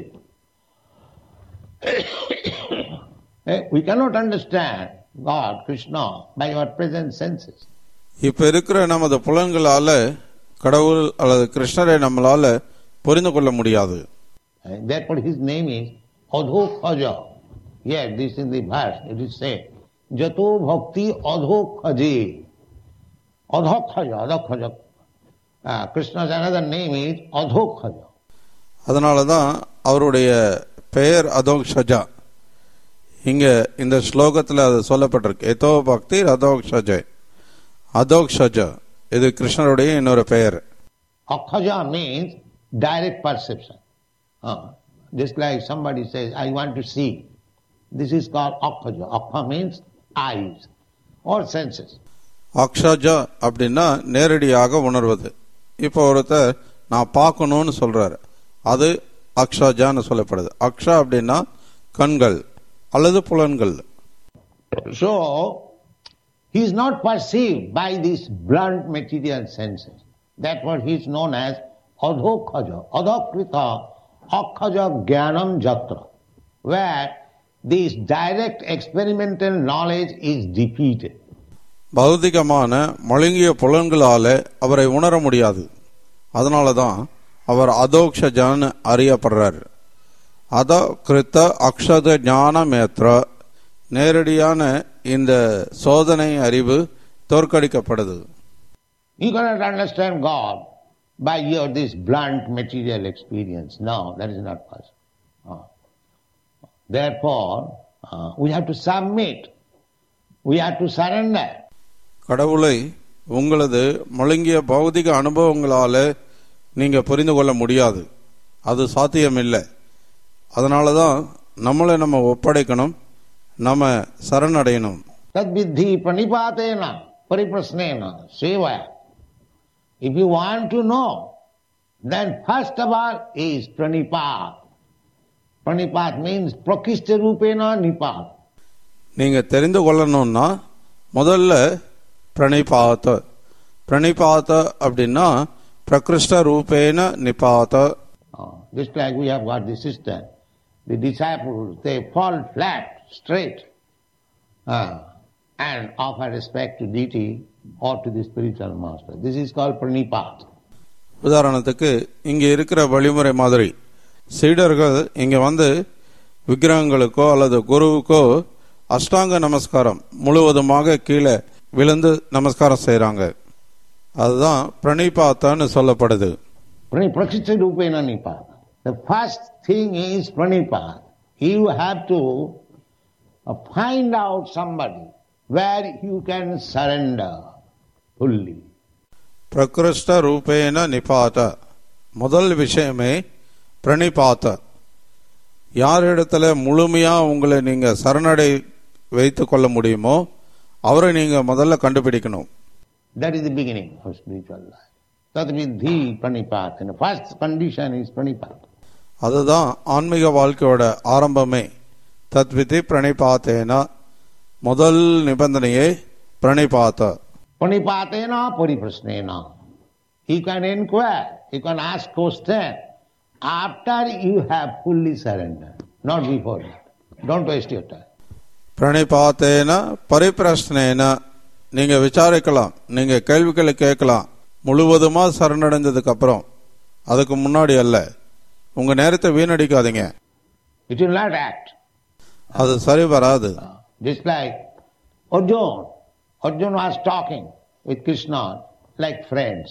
C: Eh, we cannot understand God, Krishna, by our present senses.
B: இப்ப இருக்கிற நமது புலன்களால கடவுள் அல்லது கிருஷ்ணரை நம்மளால புரிந்து கொள்ள முடியாது
C: And therefore his name is Adhokhaja. Here, this in the verse, it is said, Jato Bhakti Adhokhaje. Adhokhaja, Adhokhaja. Uh, Krishna's another name is Adhokhaja.
B: அதனாலதான் அவருடைய பெயர் அதோக்ஷஜா இங்க இந்த ஸ்லோகத்துல அது சொல்லப்பட்டிருக்கு எதோ பக்தி அதோக்ஷஜ அதோக்ஷஜ இது கிருஷ்ணருடைய இன்னொரு பெயர்
C: Akhaja means direct perception. Uh, just like somebody says, I want to see. This is called Akhaja. Akha means eyes or senses.
B: அக்ஷஜா அப்படின்னா நேரடியாக உணர்வது இப்போ ஒருத்தர் நான் பார்க்கணும்னு சொல்றாரு அது அக்ஷஜான்னு சொல்லப்படுது அக்ஷா அப்படின்னா கண்கள் அல்லது புலன்கள்
C: So, he is not perceived by these blunt material senses. That's what he is known as adhokhaja, adhakrita, akhaja jnanam jatra, where this direct experimental knowledge is defeated.
B: பௌதிகமான மழுங்கிய புலன்களால அவரை உணர முடியாது அதனால தான் அவர் அதோக்ஷஜான்னு அறியப்படுறார் அத கிருத்த அக்ஷத ஞானமேத்ர நேரடியான இந்த சோதனை அறிவு தோற்கடிக்கப்படுது
C: You cannot understand God by your this blunt material experience. No, that is not possible. Ah. Therefore, ah, we have to submit. We have to surrender.
B: கடவுளை உங்களது மழுங்கிய பௌதிக அனுபவங்களால நீங்க புரிந்து கொள்ள முடியாது அது சாத்தியமில்லை அதனால தான் நம்மளை நம்ம ஒப்படைக்கணும் நம்ம சரணடையணும்
C: Tadviddhi pranipatena pariprasnena sevaya. If you want to know, then first of all is pranipat. Pranipat means prakishta rupena nipat.
B: நீங்க தெரிந்து கொள்ளணும்னா முதல்ல பிரணிபாத பிரணிபாத அப்படின்னா பிரகிருஷ்ட ரூபேன நிபாத
C: Ah, just like we have got the sister, the disciples, they fall flat, straight, ah, and offer respect to deity or to the spiritual master. This is called pranipat.
B: உதாரணத்துக்கு இங்க இருக்கிற வழிமுறை மாதிரி சீடர்கள் இங்க வந்து விக்கிரகங்களுக்கோ அல்லது குருவுக்கோ அஷ்டாங்க நமஸ்காரம் முழுவதுமாக கீழே விழுந்து நமஸ்காரம் செய்றாங்க அதுதான் பிரணிபாத்தான்னு சொல்லப்படுது
C: Prani- Prakshita rupena nipat. The first thing is pranipat. You have to uh, find out somebody where you can surrender fully.
B: பிரகிருஷ்ட ரூபேன நிபாத முதல் விஷயமே பிரணிபாத்த யாரிடத்துல முழுமையா உங்களை நீங்க சரணடை வைத்துக் கொள்ள முடியுமோ அவரை நீங்க முதல்ல கண்டுபிடிக்கணும்
C: That is the beginning of spiritual life. Tat vidhi pranipat. And the first condition is pranipat.
B: அதுதான் ஆன்மீக வாழ்க்கையோட ஆரம்பமே தத்விதி பிரணிபாத்தேன முதல் நிபந்தனையே பிரணிபாத்த
C: Pranipatena pariprasnena. You can inquire, you can ask question after you have fully surrendered, not before that. Don't waste your time.
B: பிரணிபாத்தேன பரிப்பிரஷ்னேன நீங்க விசாரிக்கலாம் நீங்க கேள்விகளை கேட்கலாம் முழுவதுமா சரணடைந்ததுக்கு அப்புறம் அதுக்கு முன்னாடி அல்ல உங்க நேரத்தை வீணடிக்காதீங்க
C: It will not act.
B: அது சரி வராது
C: Just like Arjun. Arjun was talking with Krishna like friends.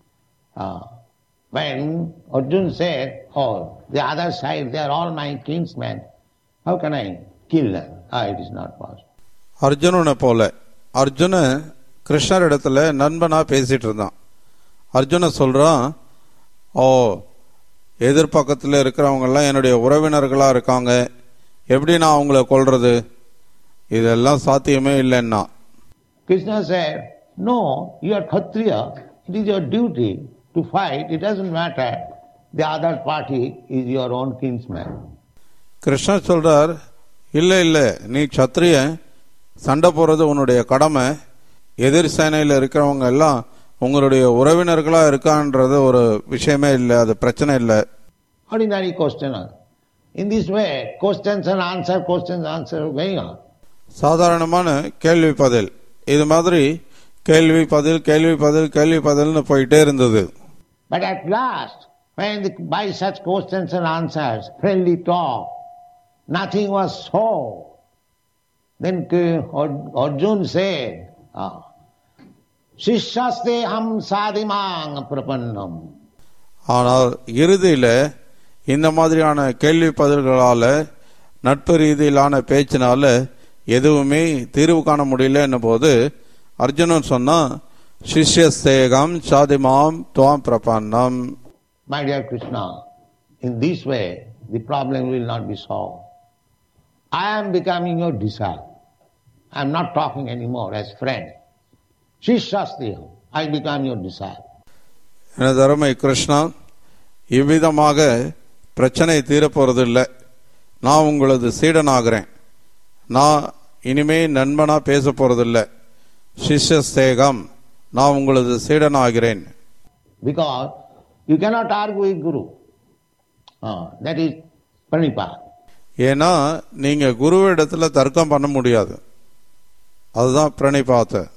C: Uh, when Arjun said, Oh, the other side, they are all my kinsmen, how can I kill them? Ah, it is not possible.
B: அர்ஜுனனை போல அர்ஜுன கிருஷ்ணர் இடத்துல நண்பனா பேசிட்டு இருந்தான் அர்ஜுன சொல்றான் ஓ எதிர்பக்கத்தில் இருக்கிறவங்க எல்லாம் என்னுடைய உறவினர்களா இருக்காங்க எப்படி நான் அவங்கள கொல்றது இதெல்லாம் சாத்தியமே இல்லைன்னா
C: Krishna said, No, you are Kshatriya. It is your duty to fight. It doesn't matter. The other party is your own kinsman.
B: கிருஷ்ணர் சொல்றார் இல்ல இல்ல நீ சத்திரியன் சண்டை போறது உன்னுடைய கடமை எதிர் சேனையில இருக்கிறவங்க எல்லாம் உங்களுடைய உறவினர்களா இருக்கான்றது ஒரு விஷயமே இல்லை அது பிரச்சனை இல்லை
C: Ordinary questioner. In this way, questions and answer, questions and answer are going on.
B: சாதாரணமான கேள்வி பதில் இது மாதிரி கேள்வி பதில் கேள்வி பதில் கேள்வி பதில்னு போயிட்டே இருந்தது
C: But at last, when the, by such questions and answers, friendly talk, nothing was so, then K- Ar- Arjun said, ah, Shishaste ham sadimang prapannam.
B: ஆனால் இறுதியில இந்த மாதிரியான கேள்வி பதில்களால நட்பு ரீதியிலான பேச்சினால எதுவுமே தீர்வு காண முடியல போது அர்ஜுனன் சொன்னா சிஷ்யஸ்தேகம் சாதிமாம் துவாம் பிரபன்னம்
C: My dear Krishna, in this way, the problem will not be solved. I am becoming your disciple. I am not talking anymore as friend. Shishastiham, I become your disciple.
B: எனது அருமை கிருஷ்ணா இவ்விதமாக பிரச்சனை தீரப்போறதில்லை நான் உங்களது சீடனாகிறேன் நான் இனிமே நண்பனா பேச போறதில்லை சிஷ்யஸ்தேகம் நான் உங்களது சீடனாகிறேன்
C: Because you cannot argue with Guru. Ah, that is pranipad.
B: ஏன்னா நீங்க குருவிடத்துல தர்க்கம் பண்ண முடியாது அதுதான் பிரணிபாத்த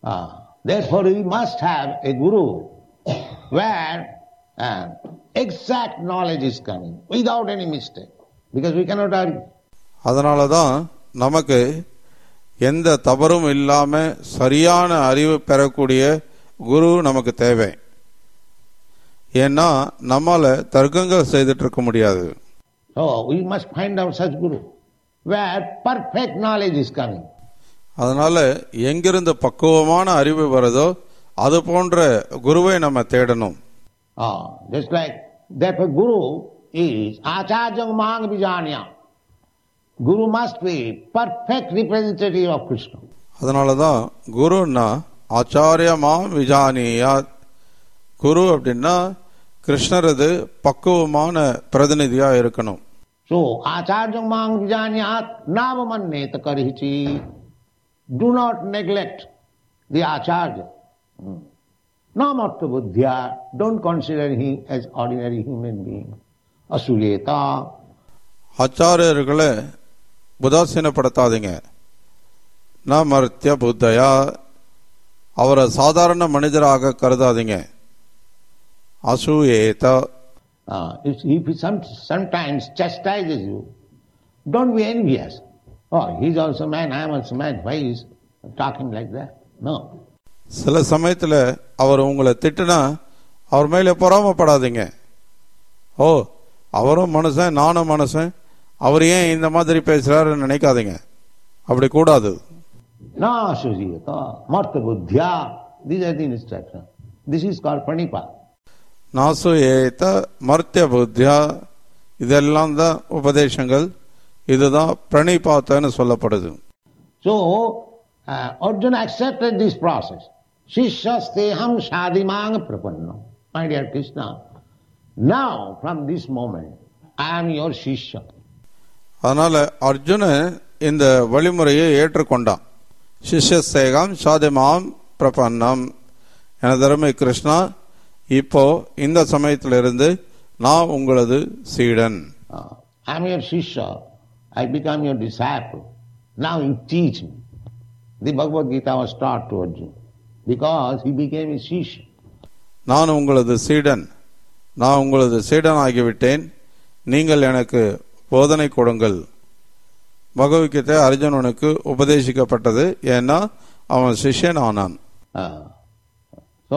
C: Ah, therefore, we must have a guru where uh, exact knowledge is coming without any mistake. Because we cannot argue.
B: அதனால தான் நமக்கு எந்த தவறும் இல்லாம சரியான அறிவு பெறக்கூடிய குரு நமக்கு தேவை ஏன்னா நம்மால தர்க்கங்கள் செய்துட்டு இருக்க முடியாது
C: So we must find out such guru where perfect knowledge is coming.
B: அதனால எங்கிருந்து பக்குவமான அறிவு வருதோ அது போன்ற குருவை நம்ம தேடணும்
C: Ah, just like therefore guru is acharya mang vijanya. Guru must be perfect representative of Krishna.
B: அதனால தான் குருன்னா ஆச்சாரியமா விஜானியா குரு அப்படின்னா கிருஷ்ணரது பக்குவமான பிரதிநிதியா இருக்கணும்
C: So acharya mang vijanyat navamanneta karihichi. Do not neglect the acharya. Hmm. Namatta buddhya. Don't consider him as ordinary human being. Asuyeta.
B: ஆச்சாரியர்களை உதாசீனப்படுத்தாதீங்க ந மர்த்திய புத்தயா அவரை சாதாரண மனிதராக கருதாதீங்க அசூயேத
C: Uh, if, if he some, sometimes chastises you, don't be envious. Oh, he's also man, I am also man. Why is talking like that? No.
B: சில சமயத்துல அவர் உங்களை திட்டுனா அவர் மேல பொறாமப்படாதீங்க ஓ அவரும் மனுஷன் நானும் மனுஷன் அவர் ஏன் இந்த மாதிரி பேசுறாருன்னு நினைக்காதீங்க அப்படி கூடாது
C: No, Sujita. Marta buddhya. These are the instructions. This is called pranipa.
B: நாசு ஏத்த மர்த்திய புத்தியா இதெல்லாம் தான் உபதேசங்கள் இதுதான் பிரணிபாத்தன்னு சொல்லப்படுது
C: So, uh, Arjuna accepted this process. Shishasteham shadimang prapanna. My dear Krishna, now from this moment, I am your shishya.
B: அதனால அர்ஜுனன் இந்த வழிமுறையை ஏற்றுக்கொண்டான் சிஷ்யசேகம் சாதிமாம் பிரபன்னம் எனதருமை கிருஷ்ணா இப்போ இந்த சமயத்திலிருந்து நான் உங்களது சீடன்
C: Uh, I am your shishya. I become your disciple. Now you teach me. The Bhagavad Gita was taught to Arjuna because he became his shishya.
B: நான் உங்களது சீடன் நான் உங்களது சீடன் ஆகிவிட்டேன் நீங்கள் எனக்கு போதனை கொடுங்கள் பகவத்கீதை அர்ஜுனனுக்கு உபதேசிக்கப்பட்டது ஏன்னா அவன் சிஷ்யன் ஆனான்
C: Uh, so,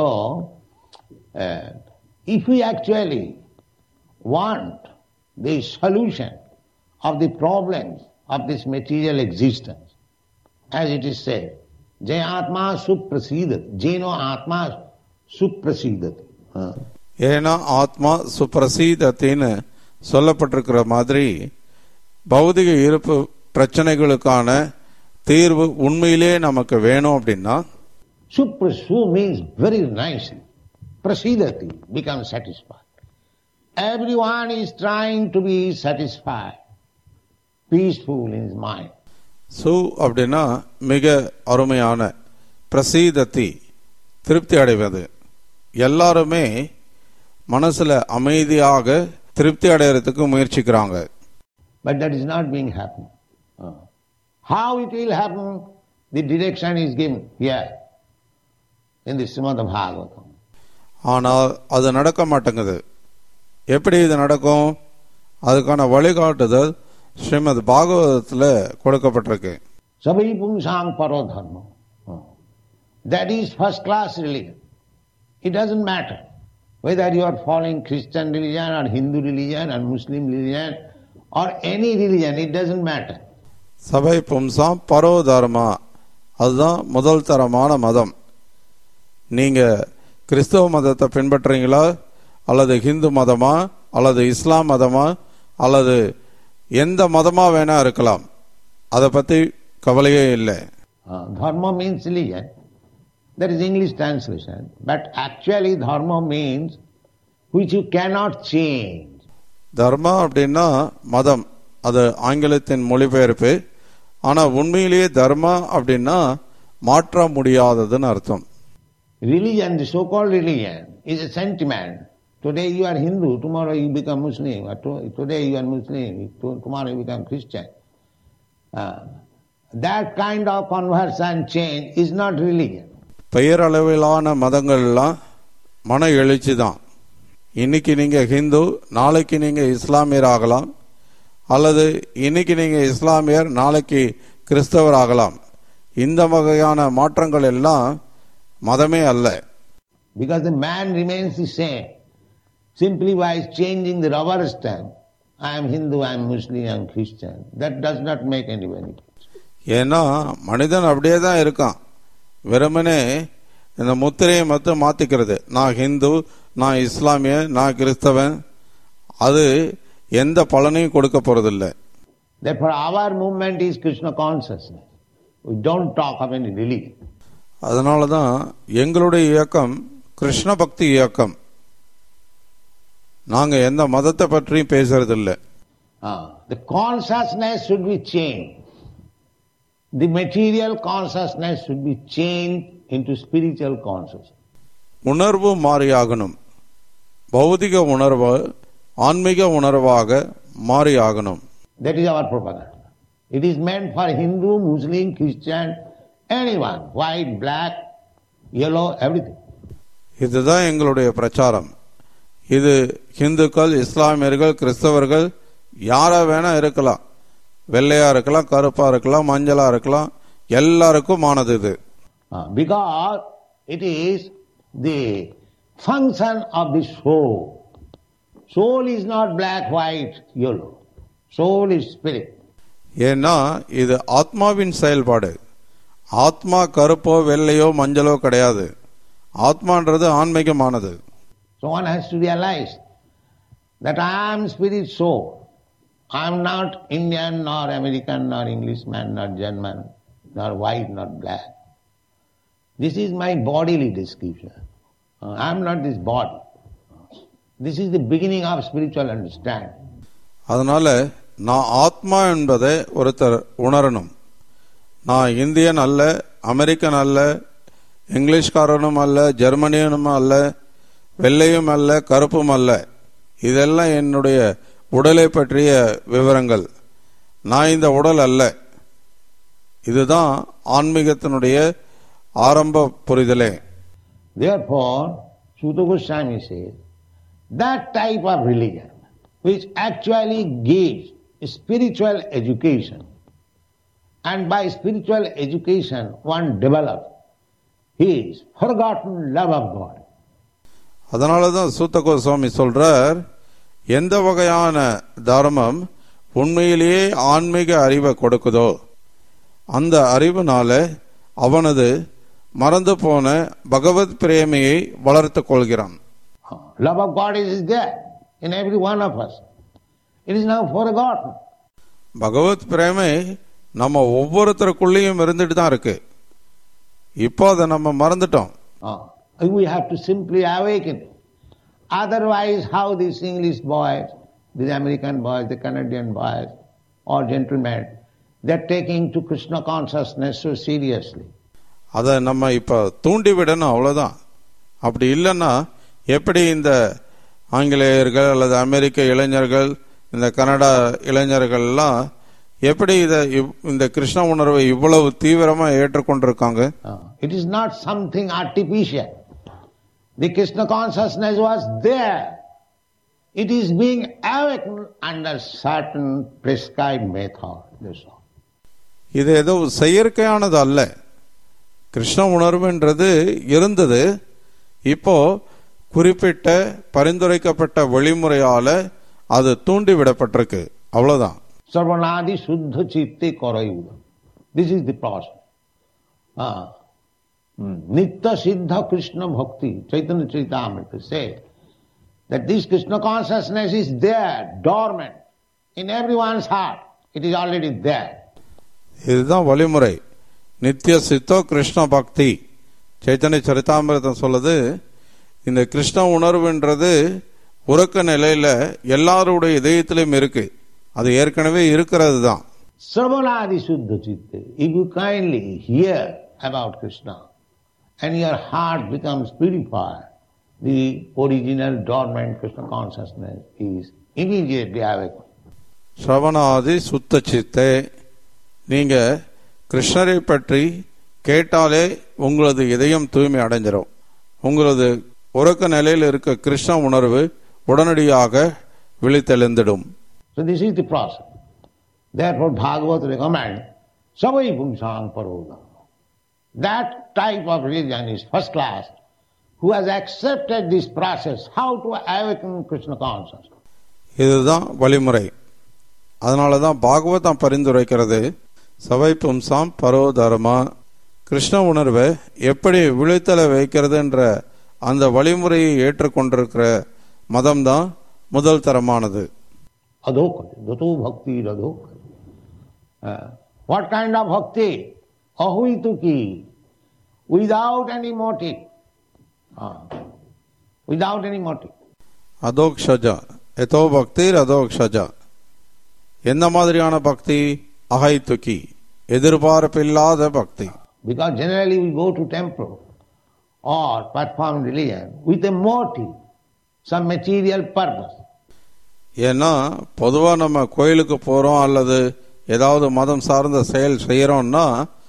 C: uh, if we actually want the solution of the problems of this material existence, as it is said, Jai Atma Suprasidat, Jeno Atma Suprasidat. Uh,
B: ஏன்னா ஆத்மா சுப்ரசீதத்தின்னு சொல்லப்பட்டிருக்கிற மாதிரி பௌதிக இருப்பு பிரச்சனைகளுக்கான தீர்வு உண்மையிலே நமக்கு வேணும் அப்படின்னா
C: Suprasu means very nicely. Prasidati becomes satisfied. Everyone is trying to be satisfied, peaceful in his mind.
B: சு அப்படின்னா மிக அருமையான பிரசீதத்தி திருப்தி அடைவது எல்லாருமே மனசுல அமைதியாக திருப்தி அடையறதுக்கு முயற்சிக்கிறாங்க
C: But that is not being happening. Uh, How it will happen, the direction is given here in the Srimad Bhagavatam.
B: ஆனால் அது நடக்க மாட்டேங்குது எப்படி இது நடக்கும் அதுக்கான வழிகாட்டுதல் ஸ்ரீமத் பாகவதத்தில் கொடுக்கப்பட்டிருக்கு
C: Sabai pungsang paro dharma. Uh, That is first class religion. It doesn't matter whether you are following Christian religion or Hindu religion or Muslim religion or any religion, it doesn't matter.
B: சபை பும்சாம் பரோ தர்மா அதுதான் முதல் தரமான மதம் நீங்க கிறிஸ்தவ மதத்தை பின்பற்றுறீங்களா அல்லது ஹிந்து மதமா அல்லது இஸ்லாம் மதமா அல்லது எந்த மதமா வேணா இருக்கலாம் அதை பத்தி கவலையே இல்லை
C: Uh, dharma means religion. That is English translation. But actually dharma means which you cannot change.
B: தர்மா அப்படின்னா மதம் அது ஆங்கிலத்தின் மொழிபெயர்ப்பு ஆனா உண்மையிலேயே தர்மா அப்படின்னா மாற்ற முடியாததுன்னு அர்த்தம்
C: Religion, the so-called religion, is a sentiment. Today you are Hindu, tomorrow you become Muslim, or to- today you are Muslim, to- tomorrow you become Christian. Uh, that kind of conversion change is not religion.
B: பெயரளவிலான மதங்கள்லாம் மன எழுச்சி தான் இன்னைக்கு நீங்க ஹிந்து நாளைக்கு நீங்க இஸ்லாமியர் ஆகலாம் அல்லது இன்னைக்கு நீங்க இஸ்லாமியர் நாளைக்கு கிறிஸ்தவர் ஆகலாம் இந்த வகையான மாற்றங்கள் எல்லாம் மதமே அல்ல
C: Because the man remains the same. Simply by changing the rubber stamp, I am Hindu, I am Muslim, I am Christian. That does not make any benefit.
B: ஏன்னா மனிதன் அப்படியே தான் இருக்கான் வெறுமனே இந்த முத்திரையை மட்டும் மாத்திக்கிறது நான் ஹிந்து நான் இஸ்லாமிய நான் கிறிஸ்தவன் அது எந்த பலனையும் கொடுக்க போறதில்ல
C: Therefore, our movement is Krishna consciousness. We don't talk of any religion.
B: அதனால தான் எங்களுடைய இயக்கம் கிருஷ்ண பக்தி இயக்கம் நாங்க எந்த மதத்தை பற்றியும் பேசுறதில்ல
C: Ah, the consciousness should be changed. The material consciousness should be changed into spiritual consciousness.
B: உணர்வு மாறியாகணும் பௌதிக உணர்வு ஆன்மீக உணர்வாக மாறியாகணும்
C: That is our propaganda. It is meant for Hindu, Muslim, Christian, anyone, white, black, yellow, everything.
B: இதுதான் எங்களுடைய பிரச்சாரம் இது இந்துக்கள் இஸ்லாமியர்கள் கிறிஸ்தவர்கள் யாரா வேணா இருக்கலாம் வெள்ளையா இருக்கலாம் கருப்பா இருக்கலாம் மஞ்சளா இருக்கலாம் எல்லாருக்கும் ஆனது இது
C: Ah, because it is the function of the soul. Soul is not black, white, yellow. Soul is spirit.
B: ஏன்னா இது ஆத்மாவின் செயல்பாடு ஆத்மா கருப்போ வெள்ளையோ மஞ்சளோ கிடையாது ஆத்மான்றது ஆன்மீகமானது
C: So one has to realize that I am spirit soul. I am not Indian, nor American, nor Englishman, nor German, nor white, nor black. This is my bodily description. Uh, I am not this body. This is the beginning of spiritual understanding.
B: அதனால நான் ஆத்மா என்பதை ஒருத்தர் உணரணும் நான் Indian அல்ல American அல்ல இங்கிலீஷ்காரனும் அல்ல ஜெர்மனியனும் அல்ல வெள்ளையும் அல்ல கருப்பும் அல்ல இதெல்லாம் என்னுடைய உடலை பற்றிய விவரங்கள் நான் இந்த உடல் அல்ல இதுதான் ஆன்மீகத்தினுடைய ஆரம்ப புரிதலே
C: Therefore, Sutta Goswami says, that type of religion which actually gives spiritual education, and by spiritual education one develops his forgotten love of God.
B: அதனால தான் சூத்த கோஸ்வாமி சொல்றார் எந்த வகையான தர்மம் உண்மையிலேயே ஆன்மீக அறிவை கொடுக்குதோ அந்த அறிவுனால அவனது மறந்து போன பகவத் பிரேமையை வளர்த்துக் கொள்கிறான்
C: Uh, Love of God is there in every one of us. It is now forgotten.
B: பகவத் பிரேமை நம்ம ஒவ்வொருத்தருக்குள்ளேயும் இருந்துட்டு தான் இருக்கு இப்போ அதை நம்ம மறந்துட்டோம்
C: Uh, we have to simply awaken it. Otherwise, how these English boys, these American boys, the Canadian boys, or gentlemen, they're taking to Krishna consciousness so seriously.
B: அதை நம்ம இப்போ தூண்டி விடணும் அவ்வளவுதான் அப்படி இல்லைன்னா எப்படி இந்த ஆங்கிலேயர்கள் அல்லது அமெரிக்க இளைஞர்கள் இந்த கனடா இளைஞர்கள் எல்லாம் எப்படி இதை இவ்- இந்த கிருஷ்ண உணர்வை இவ்வளவு தீவிரமா ஏற்றுக்கொண்டிருக்காங்க
C: Uh, it is not something artificial. The Krishna consciousness was there. It is being awakened under certain prescribed method. That's all.
B: இது ஏதோ செயற்கையானது அல்ல கிருஷ்ண உணர்வுன்றது இருந்தது இப்போ குறிப்பிட்ட பரிந்துரைக்கப்பட்ட வழிமுறையால அது தூண்டி விடப்பட்டிருக்கு அவ்வளவுதான்
C: Sarvanadi Suddha Chitte Karayuda. This is the process. Ah. Hmm. Nitya Siddha Krishna Bhakti, Chaitanya Charitamrita says that this Krishna consciousness is there, dormant, in everyone's heart. It is already there.
B: இதுதான் வழிமுறை நித்திய சித்தோ கிருஷ்ண பக்தி சைத்தன்ய சரிதாமிரதம் சொல்லுது இந்த கிருஷ்ண உணர்வுன்றது உறக்க நிலையில எல்லாருடைய இதயத்திலும் இருக்கு அது ஏற்கனவே இருக்கிறது தான்
C: Sarvanadi Suddha Chitte. If you kindly hear about Krishna and your heart becomes purified, the original dormant Krishna consciousness is immediately awakened.
B: ஸ்ரவணாதி சுத்த சித்தே நீங்க கிருஷ்ணரை பற்றி கேட்டாலே உங்களது இதயம் தூய்மை அடைஞ்சிரும் உங்களது உறக்க நிலையில் இருக்க கிருஷ்ண உணர்வு உடனடியாக விழித்தெழுந்திடும்
C: So this is the process. Therefore Bhagavad recommends Savai Pumsang Paroda. That type of religion is first class who has accepted this process, how to awaken Krishna consciousness.
B: இதுதான் வழிமுறை அதனால தான் பாகவதம் பரிந்துரைக்கிறது சவை பும்சாம் பரோதர்மா கிருஷ்ண உணர்வை எப்படி விழித்தல வைக்கிறதுன்ற அந்த வழிமுறையை ஏற்றுக்கொண்டிருக்கிற மதம் தான் முதல் தரமானது
C: Adhokari, Dato Bhakti Adhokari. Uh, what kind of bhakti? Ahuituki. Without any motive. Ah, without any motive.
B: Adhokshaja எதோ பக்திர் அதோக்ஷஜா எந்த மாதிரியான பக்தி அகை துக்கி எதிர்பார்ப்பில்லாத பக்தி
C: Because generally we go to temple or perform religion with a motive, some material purpose.
B: ஏன்னா பொதுவா நம்ம கோயிலுக்கு போறோம் அல்லது ஏதாவது மதம் சார்ந்த செயல் செய்யறோம்னா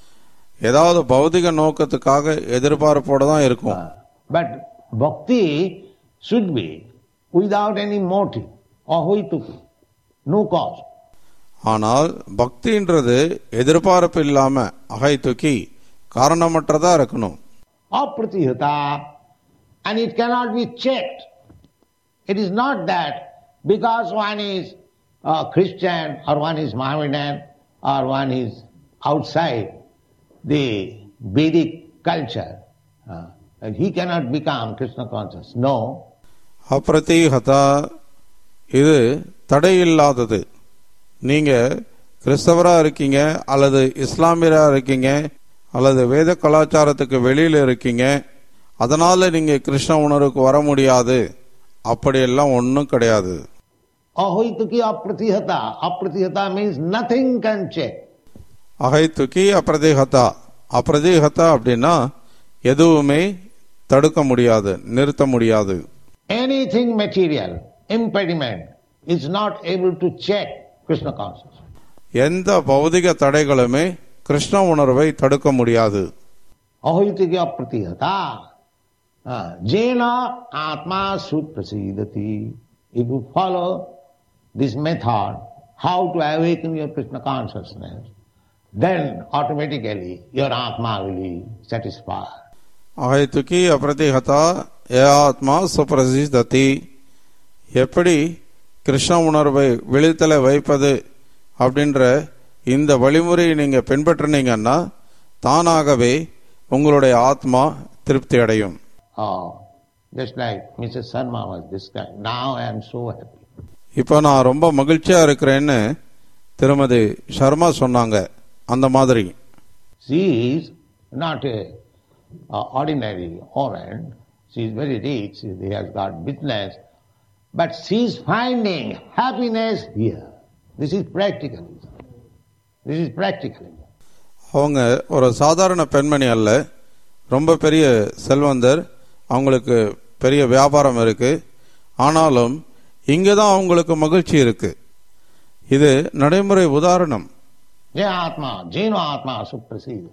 B: ஏதாவது பௌதிக நோக்கத்துக்காக எதிர்பார்ப்போட தான் இருக்கும்
C: Uh, but bhakti should be without any motive, ahuituki, no cause.
B: ஆனால் பக்தின்றது எதிர்பார்ப்பு இல்லாம அகை தூக்கி காரணமற்றதா இருக்கணும்
C: Apratihata, and it cannot be checked. It is not that because one is uh, Christian or one is Mohammedan or one is outside the Vedic culture, uh, and he cannot become Krishna conscious. No.
B: அப்ரதிஹதா இது தடையில்லாதது நீங்க கிறிஸ்தவரா இருக்கீங்க அல்லது இஸ்லாமியரா இருக்கீங்க அல்லது வேத கலாச்சாரத்துக்கு வெளியில இருக்கீங்க அதனால நீங்க கிருஷ்ண உணர்வுக்கு வர முடியாது அப்படியெல்லாம் ஒன்றும் கிடையாது
C: Ahoituki apratihata. Apratihata means nothing can check.
B: அகை துக்கி அப்ரதிஹதா அப்ரதிஹதா அப்படின்னா எதுவுமே தடுக்க முடியாது நிறுத்த முடியாது
C: Anything material, impediment, is not able to check Krishna consciousness.
B: எந்த பௌதிக தடைகளுமே கிருஷ்ண உணர்வை தடுக்க முடியாது
C: अहोइति अप्रतिहता जेना आत्मा सुप्रसीदति if you follow this method how to awaken your krishna consciousness then automatically your atma will be satisfied
B: அகை துக்கி அப்ரதிஹதா ஏ ஆத்மா சுப்ரசிததி எப்படி கிருஷ்ண உணர்வை விழித்தல வைப்பது அப்படின்ற இந்த வழிமுறையை நீங்க பின்பற்றினீங்கன்னா தானாகவே உங்களுடைய ஆத்மா திருப்தி அடையும்
C: oh just like mrs sharma was described now i am so happy
B: இப்போ நான் ரொம்ப மகிழ்ச்சியா இருக்கிறேன்னு திருமதி சர்மா சொன்னாங்க அந்த மாதிரி
C: she is not a, a ordinary woman she is very rich she has got business but she is finding happiness here this is practical this is practical
B: அவங்க ஒரு சாதாரண பெண்மணி அல்ல ரொம்ப பெரிய செல்வந்தர் அவங்களுக்கு பெரிய வியாபாரம் இருக்கு ஆனாலும் இங்கே தான் அவங்களுக்கு மகிழ்ச்சி இருக்கு இது நடைமுறை உதாரணம்
C: Jai Atma, Jaino Atma Suprasida.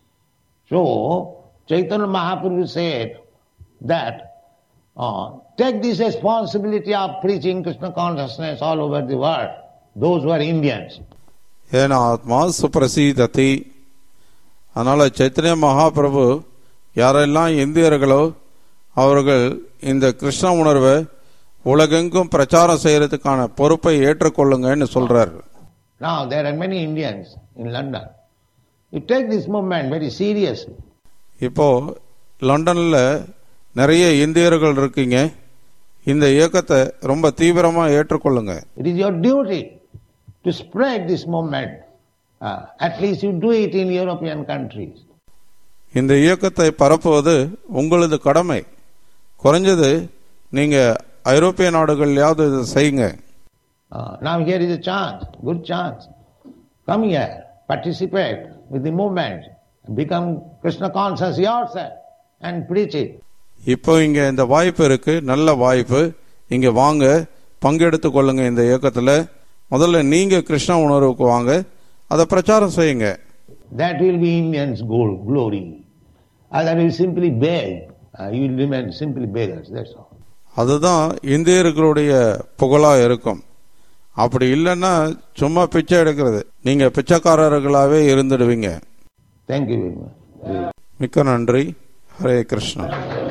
C: So, Chaitanya Mahaprabhu said that uh, take this responsibility of preaching Krishna consciousness all over the world, those who are Indians.
B: ஏன ஆத்மா சுப்ரசீததி அதனால சைத்தன்ய மகாபிரபு யாரெல்லாம் இந்தியர்களோ அவர்கள் இந்த கிருஷ்ண உணர்வை உலகெங்கும் பிரச்சாரம் செய்யறதுக்கான பொறுப்பை ஏற்றுக்கொள்ளுங்கன்னு சொல்றார்
C: Now, there are many Indians in London. You take this movement very seriously.
B: இப்போ லண்டன்ல நிறைய இந்தியர்கள் இருக்கீங்க இந்த இயக்கத்தை ரொம்ப தீவிரமா ஏற்றுக்கொள்ளுங்க
C: It is your duty to spread this movement. Uh, at least you do it in European countries.
B: இந்த இயக்கத்தை பரப்புவது உங்களது கடமை குறைஞ்சது நீங்க ஐரோப்பிய நாடுகள்லயாவது இதை செய்யுங்க
C: Uh, now here is a chance, good chance. Come here, participate with the movement, become Krishna conscious yourself and preach it.
B: இப்போ இங்க இந்த வாய்ப்பு இருக்கு நல்ல வாய்ப்பு இங்க வாங்க பங்கெடுத்து கொள்ளுங்க இந்த இயக்கத்துல முதல்ல நீங்க கிருஷ்ண உணர்வுக்கு வாங்க அதை பிரச்சாரம் செய்யுங்க
C: That will be Indians' goal, glory. Otherwise you simply beg. Uh, you will remain simply beggars, that's all.
B: அதுதான் இந்தியர்களுடைய புகழா இருக்கும் அப்படி இல்லைன்னா சும்மா பிச்சை எடுக்கிறது நீங்க பிச்சைக்காரர்களாவே இருந்துடுவீங்க
C: Thank you very much.
B: மிக்க நன்றி ஹரே கிருஷ்ணா